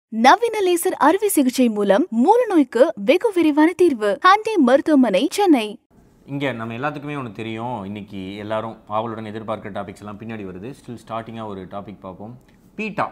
நவீன லேசர் அறுவை சிகிச்சை மூலம் மூல நோய்க்கு வெகு விரைவான தீர்வு ஹாண்டி மருத்துவமனை சென்னை இங்கே நம்ம எல்லாத்துக்குமே ஒன்று தெரியும் இன்னைக்கு எல்லாரும் ஆவலுடன் எதிர்பார்க்குற டாபிக்ஸ் எல்லாம் பின்னாடி வருது ஸ்டில் ஸ்டார்டிங்காக ஒரு டாபிக் பார்ப்போம் பீட்டா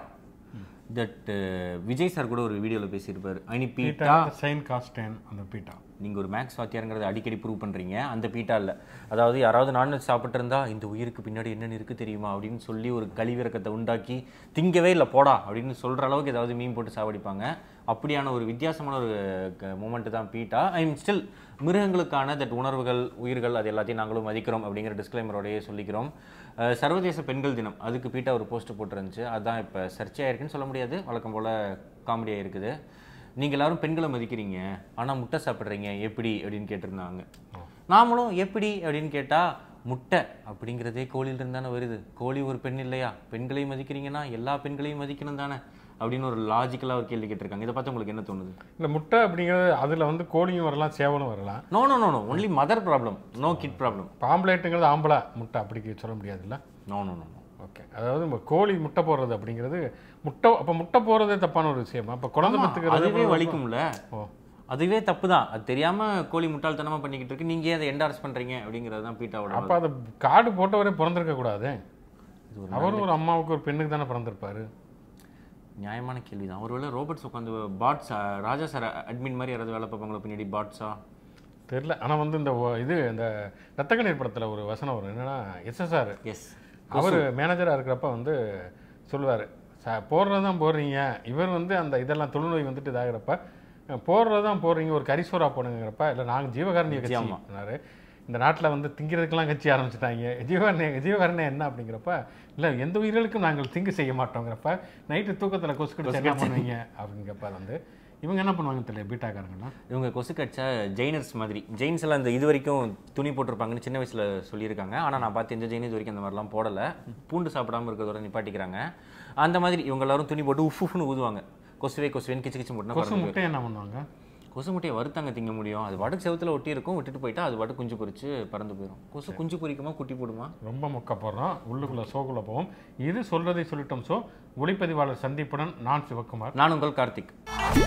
தட் விஜய் சார் கூட ஒரு வீடியோவில் பேசியிருப்பார் ஐனி பீட்டா பீட்டா சைன் காஸ்டேன் அந்த பீட்டா நீங்கள் ஒரு மேக்ஸ் வாத்தியாருங்கிறத அடிக்கடி ப்ரூவ் பண்ணுறீங்க அந்த பீட்டா இல்லை அதாவது யாராவது நான்வெஜ் சாப்பிட்டு இருந்தா இந்த உயிருக்கு பின்னாடி என்னென்ன இருக்குது தெரியுமா அப்படின்னு சொல்லி ஒரு கழிவிறக்கத்தை உண்டாக்கி திங்கவே இல்லை போடா அப்படின்னு சொல்கிற அளவுக்கு ஏதாவது மீன் போட்டு சாவடிப்பாங்க அப்படியான ஒரு வித்தியாசமான ஒரு மூமெண்ட்டு தான் பீட்டா ஐ மீன் ஸ்டில் மிருகங்களுக்கான தட் உணர்வுகள் உயிர்கள் அது எல்லாத்தையும் நாங்களும் மதிக்கிறோம் அப்படிங்கிற டிஸ்க்ளைமரோடையே சொல்லிக்கிறோம் அஹ் சர்வதேச பெண்கள் தினம் அதுக்கு பீட்டா ஒரு போஸ்ட் போட்டுருந்துச்சு அதுதான் இப்போ சர்ச்சையாக இருக்குன்னு சொல்ல முடியாது வழக்கம் போல் காமெடியாக இருக்குது நீங்கள் எல்லாரும் பெண்களை மதிக்கிறீங்க ஆனால் முட்டை சாப்பிட்றீங்க எப்படி அப்படின்னு கேட்டிருந்தாங்க நாமளும் எப்படி அப்படின்னு கேட்டால் முட்டை அப்படிங்கிறதே கோழியில இருந்து தானே வருது கோழி ஒரு பெண் இல்லையா பெண்களையும் மதிக்கிறீங்கன்னா எல்லா பெண்களையும் மதிக்கணும் தானே அப்படின்னு ஒரு லாஜிக்கலாக ஒரு கேள்வி கேட்டிருக்காங்க இதை பார்த்து உங்களுக்கு என்ன தோணுது இந்த முட்டை அப்படிங்கிறது அதில் வந்து கோழியும் வரலாம் சேவலும் வரலாம் no no no no only mother problem no kid problem பாம்புலேட்டுங்கிறது ஆம்பளை முட்டை அப்படி சொல்ல முடியாதுல்ல நோ நோ நோ ஓகே அதாவது நம்ம கோழி முட்டை போடுறது அப்படிங்கிறது முட்டை அப்போ முட்டை போடுறதே தப்பான ஒரு விஷயமா அப்போ குழந்தை அதுவே பத்துக்கிறது வலிக்கும்ல ஓ அதுவே தப்பு தான் அது தெரியாம கோழி முட்டாள்தனமா பண்ணிக்கிட்டு இருக்கு நீங்க ஏன் அதை என்டார்ஸ் பண்றீங்க அப்படிங்கிறது தான் பீட்டாவோட அப்போ அதை கார்டு போட்டவரே பிறந்திருக்க கூடாது இது ஒரு அவரும் ஒரு அம்மாவுக்கு ஒரு பெண்ணுக்கு தானே பிறந்திருப்பாரு நியாயமான கேள்வி தான் ஒருவேளை ரோபோட்ஸ் உட்காந்து பாட்ஸ் ராஜா சார் அட்மின் மாதிரி யாராவது வேலை பார்ப்பாங்களா பின்னாடி பாட்ஸா தெரியல ஆனால் வந்து இந்த ஒ- இது இந்த ரத்த கண்ணீர் படத்தில் ஒரு வசனம் வரும் என்னன்னா எஸ்எஸ்ஆர் எஸ் அவர் மேனேஜராக இருக்கிறப்ப வந்து சொல்லுவார் ச போடுறது தான் போடுறீங்க இவர் வந்து அந்த இதெல்லாம் தொழுநோய் வந்துட்டு இதாகிறப்ப போடுறது தான் போடுறீங்க ஒரு கரிசோரா போடுங்கிறப்ப இல்லை நாங்கள் ஜீவகாரணிய கட்சி ஆமா. சொன்னாரு இந்த நாட்டில் வந்து திங்கிறதுக்கெல்லாம் கட்சி ஆரம்பிச்சிட்டாங்க ஜீவகாரணிய ஜீவகாரணியம் என்ன அப்படிங்கிறப்ப இல்லை எந்த உயிர்களுக்கும் நாங்கள் திங்கு செய்ய மாட்டோங்கிறப்ப நைட்டு தூக்கத்தில் கொசு கடிச்சு என்ன பண்ணுவீங்க அப்படிங்கிறப்ப வந்து இவங்க என்ன பண்ணுவாங்க தெரியல பீட்டாக்காரங்கலாம் இவங்க கொசு கடிச்சா ஜெயினர்ஸ் மாதிரி ஜெயின்ஸ் எல்லாம் இந்த இது வரைக்கும் துணி போட்டிருப்பாங்கன்னு சின்ன வயசுல சொல்லியிருக்காங்க ஆனா நான் பார்த்து எந்த ஜெயின் இது வரைக்கும் அந்த மாதிரிலாம் போடல பூண்டு சாப்பிடாம இருக்கிறதோட நிப்பாட்டிக்கிறாங்க அந்த மாதிரி இவங்க எல்லாரும் துணி போட்டு உஃப் உஃப்னு ஊதுவாங்க கொசுவே கொசுவேன்னு கிச்சு கிச்சு கொசு போட்டுனா முட்டை என்ன பண்ணுவாங்க கொசு முட்டையை வறுத்தாங்க திங்க முடியும் அது பாட்டுக்கு செவுத்துல ஒட்டி இருக்கும் விட்டுட்டு போயிட்டா அது பாட்டு குஞ்சு பொரிச்சு பறந்து போயிடும் கொசு குஞ்சு பொரிக்குமா குட்டி போடுமா ரொம்ப மொக்க போடுறோம் உள்ளுக்குள்ள சோக்குள்ள போவோம் இது சொல்றதை சொல்லிட்டோம் சோ ஒளிப்பதிவாளர் சந்தீப்புடன் நான் சிவகுமார் நான் உங்கள் கார்த்திக்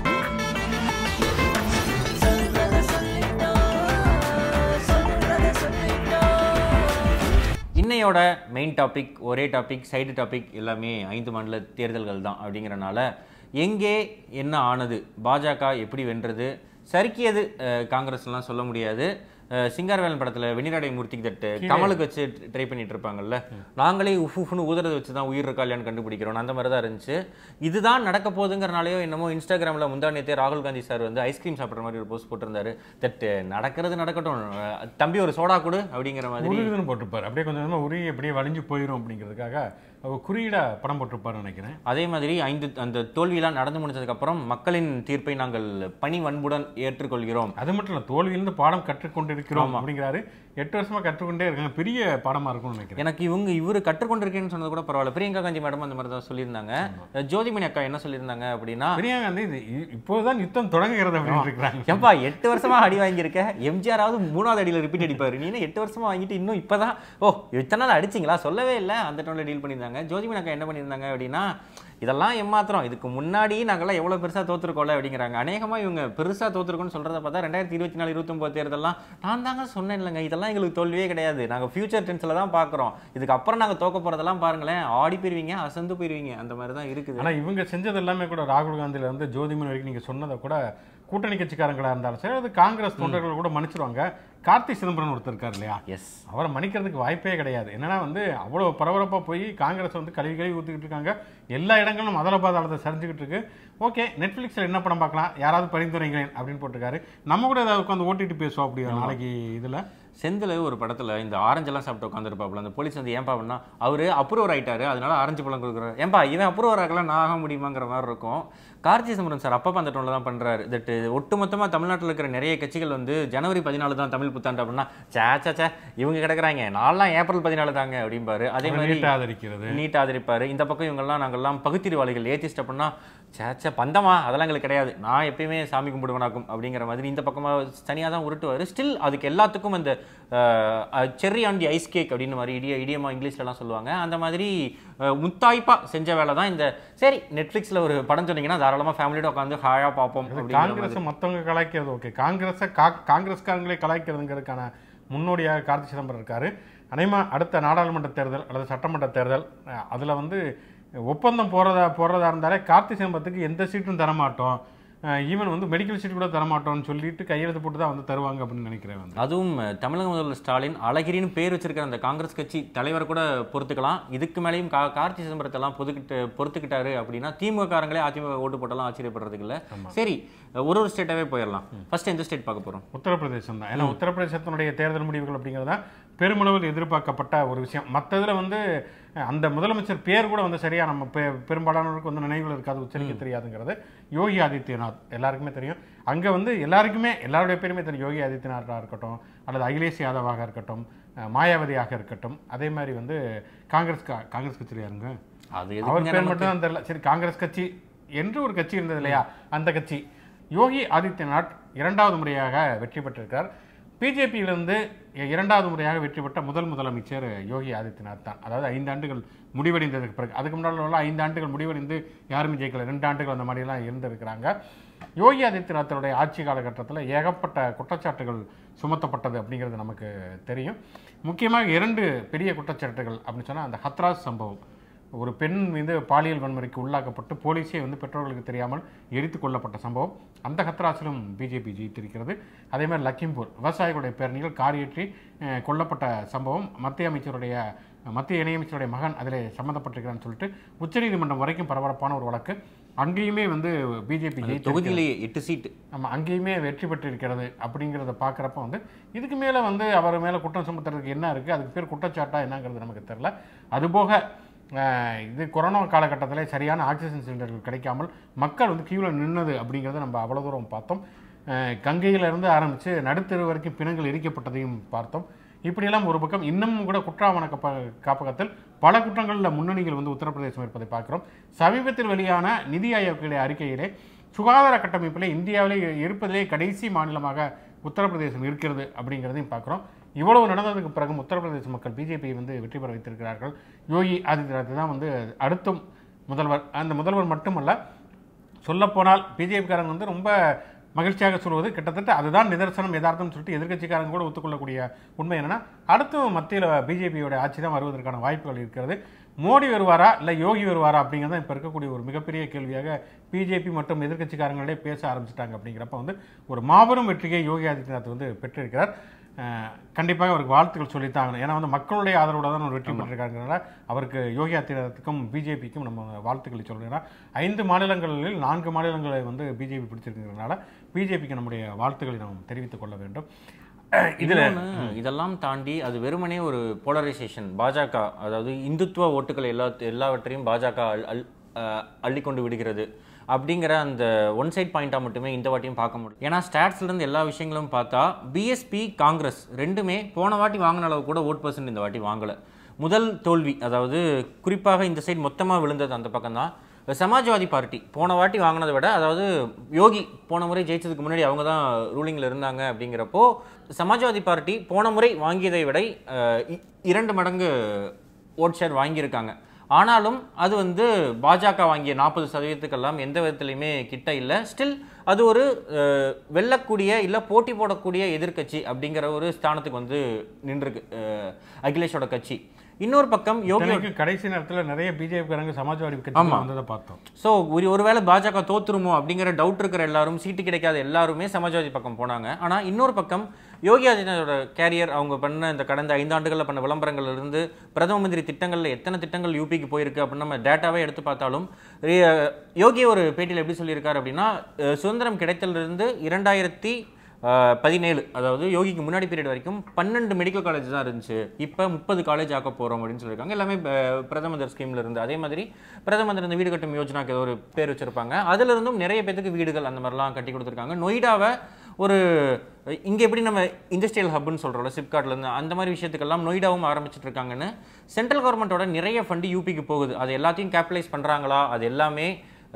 இன்னையோட மெயின் டாபிக் ஒரே டாபிக் சைடு டாபிக் எல்லாமே ஐந்து மாநில தேர்தல்கள் தான் அப்படிங்கிறனால எங்கே என்ன ஆனது பாஜக எப்படி வென்றது சறுக்கியது அஹ், காங்கிரஸ்லாம் சொல்ல முடியாது அஹ், சிங்காரவேலன் படத்துல வெண்ணிராடை மூர்த்திக்கு தட்டு கமலுக்கு வச்சு ட்ரை பண்ணிட்டு இருப்பாங்கல்ல நாங்களே உஃப் உஃப்னு ஊதுறதை வச்சு தான் உயிர் இருக்கா இல்லையான்னு கண்டுபிடிக்கிறோம் அந்த மாதிரி தான் இருந்துச்சு இதுதான் நடக்க போகுதுங்கிறனாலயோ என்னமோ இன்ஸ்டாகிராமில் முந்தானியத்தே ராகுல் காந்தி சார் வந்து ஐஸ்கிரீம் சாப்பிட்ற மாதிரி ஒரு போஸ்ட் போட்டிருந்தாரு தட் நடக்கிறது நடக்கட்டும் அஹ், தம்பி ஒரு சோடா கொடு அப்படிங்கிற மாதிரி உருகுதுன்னு போட்டிருப்பாரு அப்படியே கொஞ்சம் கொஞ்சமா உருகி அப்படியே வலிஞ்சு போயிடும் அப்படிங்கிறதுக்காக அவர் குறியீடா படம் போட்டிருப்பாருன்னு நினைக்கிறேன் அதே மாதிரி ஐந்து அந்த தோல்வியெல்லாம் நடந்து முடிஞ்சதுக்கு அப்புறம் மக்களின் தீர்ப்பை நாங்கள் பணி வன்புடன் ஏற்றுக்கொள்கிறோம் அது மட்டும் இல்ல தோல்வியிலிருந்து பாடம் கற்றுக்கொண்டு இருக்கிறோம் அப்படிங்கிறாரு எட்டு வருஷமா கற்றுக்கொண்டே இருக்காங்க பெரிய பாடமா இருக்கும்னு நினைக்கிறேன் எனக்கு இவங்க இவரு கற்றுக்கொண்டிருக்கேன்னு சொன்னது கூட பரவாயில்ல பிரியங்கா காந்தி மேடம் அந்த மாதிரி தான் சொல்லியிருந்தாங்க ஜோதிமணி அக்கா என்ன சொல்லியிருந்தாங்க அப்படின்னா பெரியாங்க வந்து இது இ- இப்போதான் யுத்தம் தொடங்குகிறது அப்படின்னு இருக்கிறாங்க ஏன்பா எட்டு வருஷமா அடி வாங்கியிருக்க எம்ஜிஆராவது மூணாவது அடியில் ரிப்பீட் அடிப்பாரு நீ என்ன எட்டு வருஷமா வாங்கிட்டு இன்னும் இப்பதான் ஓ இத்தனை நாள் அடிச்சிங்களா சொல்லவே இல்லை அந்த டோனில் டீல் பண்ணியிருந்தாங்க ஜோதிமணி அக்கா என்ன பண்ணியிருந்தாங்க அப்படின்னா இதெல்லாம் ஏமாத்திரம் இதுக்கு முன்னாடி நாங்கெல்லாம் எவ்வளோ பெருசாக தோத்துருக்கோம்ல அப்படிங்கிறாங்க அநேகமாக இவங்க பெருசாக தோத்துருக்கோம்னு சொல்கிறத பார்த்தா ரெண்டாயிரத்தி இருபத்தி நாலு இருபத்தொம்பது தேர்தல்லாம் நான் தாங்க சொன்னேன் இல்லைங்க இதெல்லாம் எங்களுக்கு தோல்வியே கிடையாது நாங்கள் ஃபியூச்சர் டென்ஸில் தான் பார்க்குறோம் இதுக்கு அப்புறம் நாங்கள் தோக்க போகிறதெல்லாம் பாருங்களேன் ஆடி போயிருவீங்க அசந்து போயிருவீங்க அந்த மாதிரி தான் இருக்குது ஆனா இவங்க செஞ்சது எல்லாமே கூட ராகுல் காந்தியில இருந்து ஜோதிமணி வரைக்கும் நீங்க சொன்னதை கூட கூட்டணி கட்சிக்காரங்களா இருந்தாலும் சரி அது காங்கிரஸ் தொண்டர்கள் கூட மன்னிச்சிருவாங்க கார்த்தி சிதம்பரம் ஒருத்தர் இருக்கார் இல்லையா எஸ் அவரை மன்னிக்கிறதுக்கு வாய்ப்பே கிடையாது என்னன்னா வந்து அவ்வளோ பரபரப்பாக போய் காங்கிரஸ் வந்து கழுவி கழுவி ஊற்றிக்கிட்டு இருக்காங்க எல்லா இடங்களும் முதல பாதாளத்தை சரிஞ்சுக்கிட்டு இருக்கு ஓகே நெட்ஃப்ளிக்ஸில் என்ன படம் பார்க்கலாம் யாராவது பரிந்துரைங்களேன் அப்படின்னு போட்டிருக்காரு நம்ம கூட ஏதாவது உட்காந்து ஓட்டிட்டு பேசுவோம் அப்படி ஒரு நாளைக்கு இதில் செந்தில் ஒரு படத்துல இந்த ஆரஞ்செல்லாம் சாப்பிட்டு உட்காந்துருப்பாப்புல அந்த போலீஸ் வந்து ஏன்பா அப்படின்னா அவரு அப்ரூவர் ஆயிட்டாரு அதனால ஆரஞ்சு பழம் கொடுக்குறாரு ஏன்பா இவன் அப்ரூவர் ஆகலாம் நான் ஆக முடியுமாங்கிற மாதிரி இருக்கும் கார்த்தி சிதம்பரம் சார் அப்பப்போ அந்த டோனில் தான் பண்றாரு தட் ஒட்டுமொத்தமாக தமிழ்நாட்டில் இருக்கிற நிறைய கட்சிகள் வந்து ஜனவரி பதினாலு தான் தமிழ் புத்தாண்டு அப்படின்னா சே சே சே இவங்க கிடக்குறாங்க நான்லாம் ஏப்ரல் பதினாலு தாங்க அப்படிம்பாரு அதே மாதிரி நீட்டை ஆதரிக்கிறது நீட் ஆதரிப்பாரு இந்த பக்கம் இவங்கெல்லாம் நாங்கெல்லாம் பகுத்தறிவாளிகள் ஏத்திஸ்ட் அப்படின்னா சேச்சா பந்தமா அதெல்லாம் எங்களுக்கு கிடையாது நான் எப்பயுமே சாமி கும்பிடுவனாக்கும் அப்படிங்கிற மாதிரி இந்த பக்கமாக தனியாக தான் உருட்டுவார் ஸ்டில் அதுக்கு எல்லாத்துக்கும் அந்த cherry on the ice cake அப்படின்னு மாதிரி இடிய இடியமா இங்கிலீஷ்லலாம் சொல்லுவாங்க அந்த மாதிரி அஹ், முத்தாய்ப்பா செஞ்ச வேலை தான் இந்த சரி நெட்ஃப்ளிக்ஸில் ஒரு படம் சொன்னீங்கன்னா தாராளமாக ஃபேமிலியோட உட்காந்து ஹாயாக பார்ப்போம் அப்படிங்கிற மாதிரி. காங்கிரஸ் மற்றவங்க கலாய்க்கிறது ஓகே காங்கிரஸை கா காங்கிரஸ்காரங்களே கலாய்க்கிறதுங்கிறதுக்கான முன்னோடியாக கார்த்தி சிதம்பரம் இருக்காரு அனைமா அடுத்த நாடாளுமன்ற தேர்தல் அல்லது சட்டமன்ற தேர்தல் அதில் வந்து ஒப்பந்தம் போகிறதா போடுறதா இருந்தாலே கார்த்தி சிதம்பரத்துக்கு எந்த சீட்டும் தரமாட்டோம் ஈவன் வந்து மெடிக்கல் சீட் கூட தரமாட்டோம்னு சொல்லிட்டு கையெழுத்து போட்டு தான் வந்து தருவாங்க அப்படின்னு நினைக்கிறேன் வந்து அதுவும் அஹ், தமிழக முதல்வர் ஸ்டாலின் அழகிரின்னு பேர் வச்சிருக்கிற அந்த காங்கிரஸ் கட்சி தலைவரை கூட பொறுத்துக்கலாம் இதுக்கு மேலேயும் கா கார்த்தி சிதம்பரத்தை எல்லாம் பொதுக்கிட்டு பொறுத்துக்கிட்டாரு அப்படின்னா திமுக காரங்களே அதிமுக ஓட்டு போட்டெல்லாம் ஆச்சரியப்படுறதுக்கு இல்ல சரி அஹ், ஒரு ஒரு ஸ்டேட்டாவே போயிடலாம் ஃபர்ஸ்ட் எந்த ஸ்டேட் பார்க்க போறோம் உத்தரப்பிரதேசம் தான் ஏன்னா உத்தரப்பிரதேசத்தினுடைய தேர்தல் முடிவுகள் அப்படிங்கிறது தான் பெருமளவில் எதிர்பார்க்கப்பட்ட ஒரு விஷயம் மற்றதில் வந்து அஹ், அந்த முதலமைச்சர் பேர் கூட வந்து சரியா நம்ம பெ பெரும்பாலானவருக்கு வந்து நினைவுகள் இருக்காது உச்சரிக்க தெரியாதுங்கிறது யோகி ஆதித்யநாத் எல்லாருக்குமே தெரியும் அங்கே வந்து எல்லாருக்குமே எல்லாருடைய பேருமே தெரியும் யோகி ஆதித்யநாத்தாக இருக்கட்டும் அல்லது அகிலேஷ் யாதவாக இருக்கட்டும் அஹ், மாயாவதியாக இருக்கட்டும் அதே மாதிரி வந்து காங்கிரஸ் கா- காங்கிரஸ் கட்சியில் யாருங்க அது அவர் எதுக்குங்க பேர் நமக்கு? மட்டும் தான் தெரியல சரி காங்கிரஸ் கட்சி என்று ஒரு கட்சி இருந்தது இல்லையா அந்த கட்சி யோகி ஆதித்யநாத் இரண்டாவது முறையாக வெற்றி பெற்றிருக்கார் பிஜேபியிலிருந்து இரண்டாவது முறையாக வெற்றி பெற்ற முதல் முதலமைச்சர் யோகி ஆதித்யநாத் தான் அதாவது ஐந்து ஆண்டுகள் முடிவடைந்ததுக்கு பிறகு அதுக்கு முன்னால் உள்ள ஐந்து ஆண்டுகள் முடிவடைந்து யாருமே ஜெயிக்கல ரெண்டு ஆண்டுகள் அந்த மாதிரிலாம் இருந்திருக்கிறாங்க யோகி ஆதித்யநாத்தனுடைய ஆட்சி காலகட்டத்தில் ஏகப்பட்ட குற்றச்சாட்டுகள் சுமத்தப்பட்டது அப்படிங்கிறது நமக்கு தெரியும் முக்கியமாக இரண்டு பெரிய குற்றச்சாட்டுகள் அப்படின்னு சொன்னால் அந்த ஹத்ராஸ் சம்பவம் ஒரு பெண் மீது பாலியல் வன்முறைக்கு உள்ளாக்கப்பட்டு போலீஸே வந்து பெற்றோர்களுக்கு தெரியாமல் எரித்து கொல்லப்பட்ட சம்பவம் அந்த ஹத்ராஸிலும் பிஜேபி ஜெயித்திருக்கிறது அதே மாதிரி லக்கிம்பூர் விவசாயிகளுடைய பேரணிகள் காரியேற்றி அஹ், கொல்லப்பட்ட சம்பவம் மத்திய அமைச்சருடைய மத்திய இணையமைச்சருடைய மகன் அதில் சம்மந்தப்பட்டிருக்கிறான்னு சொல்லிட்டு உச்சநீதிமன்றம் வரைக்கும் பரபரப்பான ஒரு வழக்கு அங்கேயுமே வந்து பிஜேபி ஜெயித்து தொகுதியிலேயே எட்டு சீட்டு நம்ம அங்கேயுமே வெற்றி பெற்றிருக்கிறது அப்படிங்கிறத பார்க்குறப்ப வந்து இதுக்கு மேலே வந்து அவர் மேலே குற்றம் சுமத்துறதுக்கு என்ன இருக்குது அதுக்கு பேர் குற்றச்சாட்டா என்னங்கிறது நமக்கு தெரில அதுபோக அஹ், இது கொரோனா காலகட்டத்தில் சரியான ஆக்சிஜன் சிலிண்டர்கள் கிடைக்காமல் மக்கள் வந்து கியூவில் நின்னது அப்படிங்கிறத நம்ம அவ்வளோ தூரம் பார்த்தோம் அஹ், கங்கையிலிருந்து ஆரம்பித்து நடுத்தெரு வரைக்கும் பிணங்கள் எரிக்கப்பட்டதையும் பார்த்தோம் இப்படியெல்லாம் ஒரு பக்கம் இன்னமும் கூட குற்றாவண கப்ப காப்பகத்தில் பல குற்றங்களில் முன்னணிகள் வந்து உத்தரப்பிரதேசம் இருப்பதை பார்க்கிறோம் சமீபத்தில் வெளியான நிதி ஆயோக்கிய அறிக்கையிலே சுகாதார கட்டமைப்பில் இந்தியாவிலே இருப்பதிலே கடைசி மாநிலமாக உத்தரப்பிரதேசம் இருக்கிறது அப்படிங்கிறதையும் பார்க்குறோம் இவ்வளவு நடந்ததுக்கு பிறகும் உத்தரப்பிரதேச மக்கள் பிஜேபி வந்து வெற்றி பெற வைத்திருக்கிறார்கள் யோகி ஆதித்யநாத் தான் வந்து அடுத்தும் முதல்வர் அந்த முதல்வர் மட்டுமல்ல சொல்லப்போனால் பிஜேபிக்காரங்க வந்து ரொம்ப மகிழ்ச்சியாக சொல்வது கிட்டத்தட்ட அதுதான் நிதர்சனம் யதார்த்தம் சொல்லிட்டு எதிர்க்கட்சிக்காரங்க கூட ஒத்துக்கொள்ளக்கூடிய உண்மை என்னன்னா அடுத்தும் மத்தியில் பிஜேபியோட ஆட்சி தான் வருவதற்கான வாய்ப்புகள் இருக்கிறது மோடி வருவாரா இல்லை யோகி வருவாரா அப்படிங்கிறது தான் இப்போ இருக்கக்கூடிய ஒரு மிகப்பெரிய கேள்வியாக பிஜேபி மற்றும் எதிர்க்கட்சிக்காரங்களே பேச ஆரம்பிச்சிட்டாங்க அப்படிங்கிறப்ப வந்து ஒரு மாபெரும் வெற்றியை யோகி ஆதித்யநாத் வந்து பெற்றிருக்கிறார் அஹ், கண்டிப்பாக அவருக்கு வாழ்த்துக்கள் சொல்லித்தாங்க ஏன்னா வந்து மக்களுடைய ஆதரவோட தான் அவர் வெற்றி பெற்றிருக்காங்கிறனால அவருக்கு யோகி ஆதித்யநாத்துக்கும் பிஜேபிக்கும் நம்ம வாழ்த்துக்களை சொல்றோம் ஏன்னா ஐந்து மாநிலங்களில் நான்கு மாநிலங்களை வந்து பிஜேபி பிடிச்சிருக்கிறதுனால பிஜேபிக்கு நம்முடைய வாழ்த்துக்களை நாம் தெரிவித்துக் கொள்ள வேண்டும் இதுல இதெல்லாம் தாண்டி அது வெறுமனே ஒரு போலரைசேஷன் பாஜக அதாவது இந்துத்துவ ஓட்டுகள் எல்லா எல்லாவற்றையும் பாஜக அள் அள் அஹ் அள்ளிக்கொண்டு விடுகிறது அப்படிங்கிற அந்த ஒன் சைட் பாயிண்டாக மட்டுமே இந்த வாட்டியும் பார்க்க முடியும் ஏன்னா ஸ்டாட்ஸ்ல இருந்து எல்லா விஷயங்களும் பார்த்தா பிஎஸ்பி காங்கிரஸ் ரெண்டுமே போன வாட்டி வாங்கின அளவு கூட ஓட் பர்சன்ட் இந்த வாட்டி வாங்கலை முதல் தோல்வி அதாவது குறிப்பாக இந்த சைடு மொத்தமாக விழுந்தது அந்த பக்கம் தான் சமாஜ்வாதி பார்ட்டி போன வாட்டி வாங்கினதை விட அதாவது யோகி போன முறை ஜெயிச்சதுக்கு முன்னாடி அவங்க தான் ரூலிங்கில் இருந்தாங்க அப்படிங்கிறப்போ சமாஜ்வாதி பார்ட்டி போன முறை வாங்கியதை விட அஹ், இ- இரண்டு மடங்கு ஓட் ஷேர் வாங்கியிருக்காங்க ஆனாலும் அது வந்து பாஜக வாங்கிய நாற்பது சதவீதத்துக்கெல்லாம் எந்த விதத்துலையுமே கிட்ட இல்லை ஸ்டில் அது ஒரு அஹ், வெல்லக்கூடிய இல்லை போட்டி போடக்கூடிய எதிர்க்கட்சி அப்படிங்கிற ஒரு ஸ்தானத்துக்கு வந்து நின்றுருக்கு அஹ், அகிலேஷோட கட்சி இன்னொரு பக்கம் யோகி இத்தனைக்கும் கடைசி நேரத்தில் நிறைய பிஜேபிக்காரங்க சமாஜ்வாடி கட்சி வந்ததை பார்த்தோம் ஸோ ஒரு ஒருவேளை பாஜக தோத்துருமோ அப்படிங்கிற டவுட் இருக்கிற எல்லாரும் சீட்டு கிடைக்காத எல்லாருமே சமாஜ்வாதி பக்கம் போனாங்க ஆனால் இன்னொரு பக்கம் யோகி ஆதித்யநாதோட கேரியர் அவங்க பண்ண இந்த கடந்த ஐந்தாண்டுகளில் பண்ண விளம்பரங்கள்ல இருந்து பிரதம மந்திரி திட்டங்களில் எத்தனை திட்டங்கள் யூபிக்கு போயிருக்கு அப்படின்னு நம்ம டேட்டாவே எடுத்து பார்த்தாலும் ரி- யோகி ஒரு பேட்டியில் எப்படி சொல்லியிருக்காரு அப்படின்னா அஹ், சுதந்திரம் கிடைத்தலிருந்து இரண்டாயிரத்தி அஹ், பதினேழு அதாவது யோகிக்கு முன்னாடி பீரியட் வரைக்கும் பன்னெண்டு மெடிக்கல் காலேஜ் தான் இருந்துச்சு இப்போ முப்பது காலேஜ் ஆக்க போகிறோம் அப்படின்னு சொல்லியிருக்காங்க எல்லாமே அஹ், பிரதமர் ஸ்கீம்ல இருந்து அதே மாதிரி பிரதமர் இந்த வீடு கட்டும் யோஜனாக்கு ஏதோ ஒரு பேர் வச்சிருப்பாங்க அதுல இருந்தும் நிறைய பேத்துக்கு வீடுகள் அந்த மாதிரிலாம் கட்டி கொடுத்துருக்காங்க நொய்டாவை ஒரு இங்க எப்படி நம்ம இண்டஸ்ட்ரியல் ஹப்னு சொல்றோம்ல சிப்காட்ல இருந்து அந்த மாதிரி விஷயத்துக்கெல்லாம் நொய்டாவும் ஆரம்பிச்சிட்டு இருக்காங்கன்னு சென்ட்ரல் கவர்மெண்ட்டோட நிறைய ஃபண்டு யூபிக்கு போகுது அது எல்லாத்தையும் கேபிட்டலைஸ் பண்றாங்களா அது எல்லாமே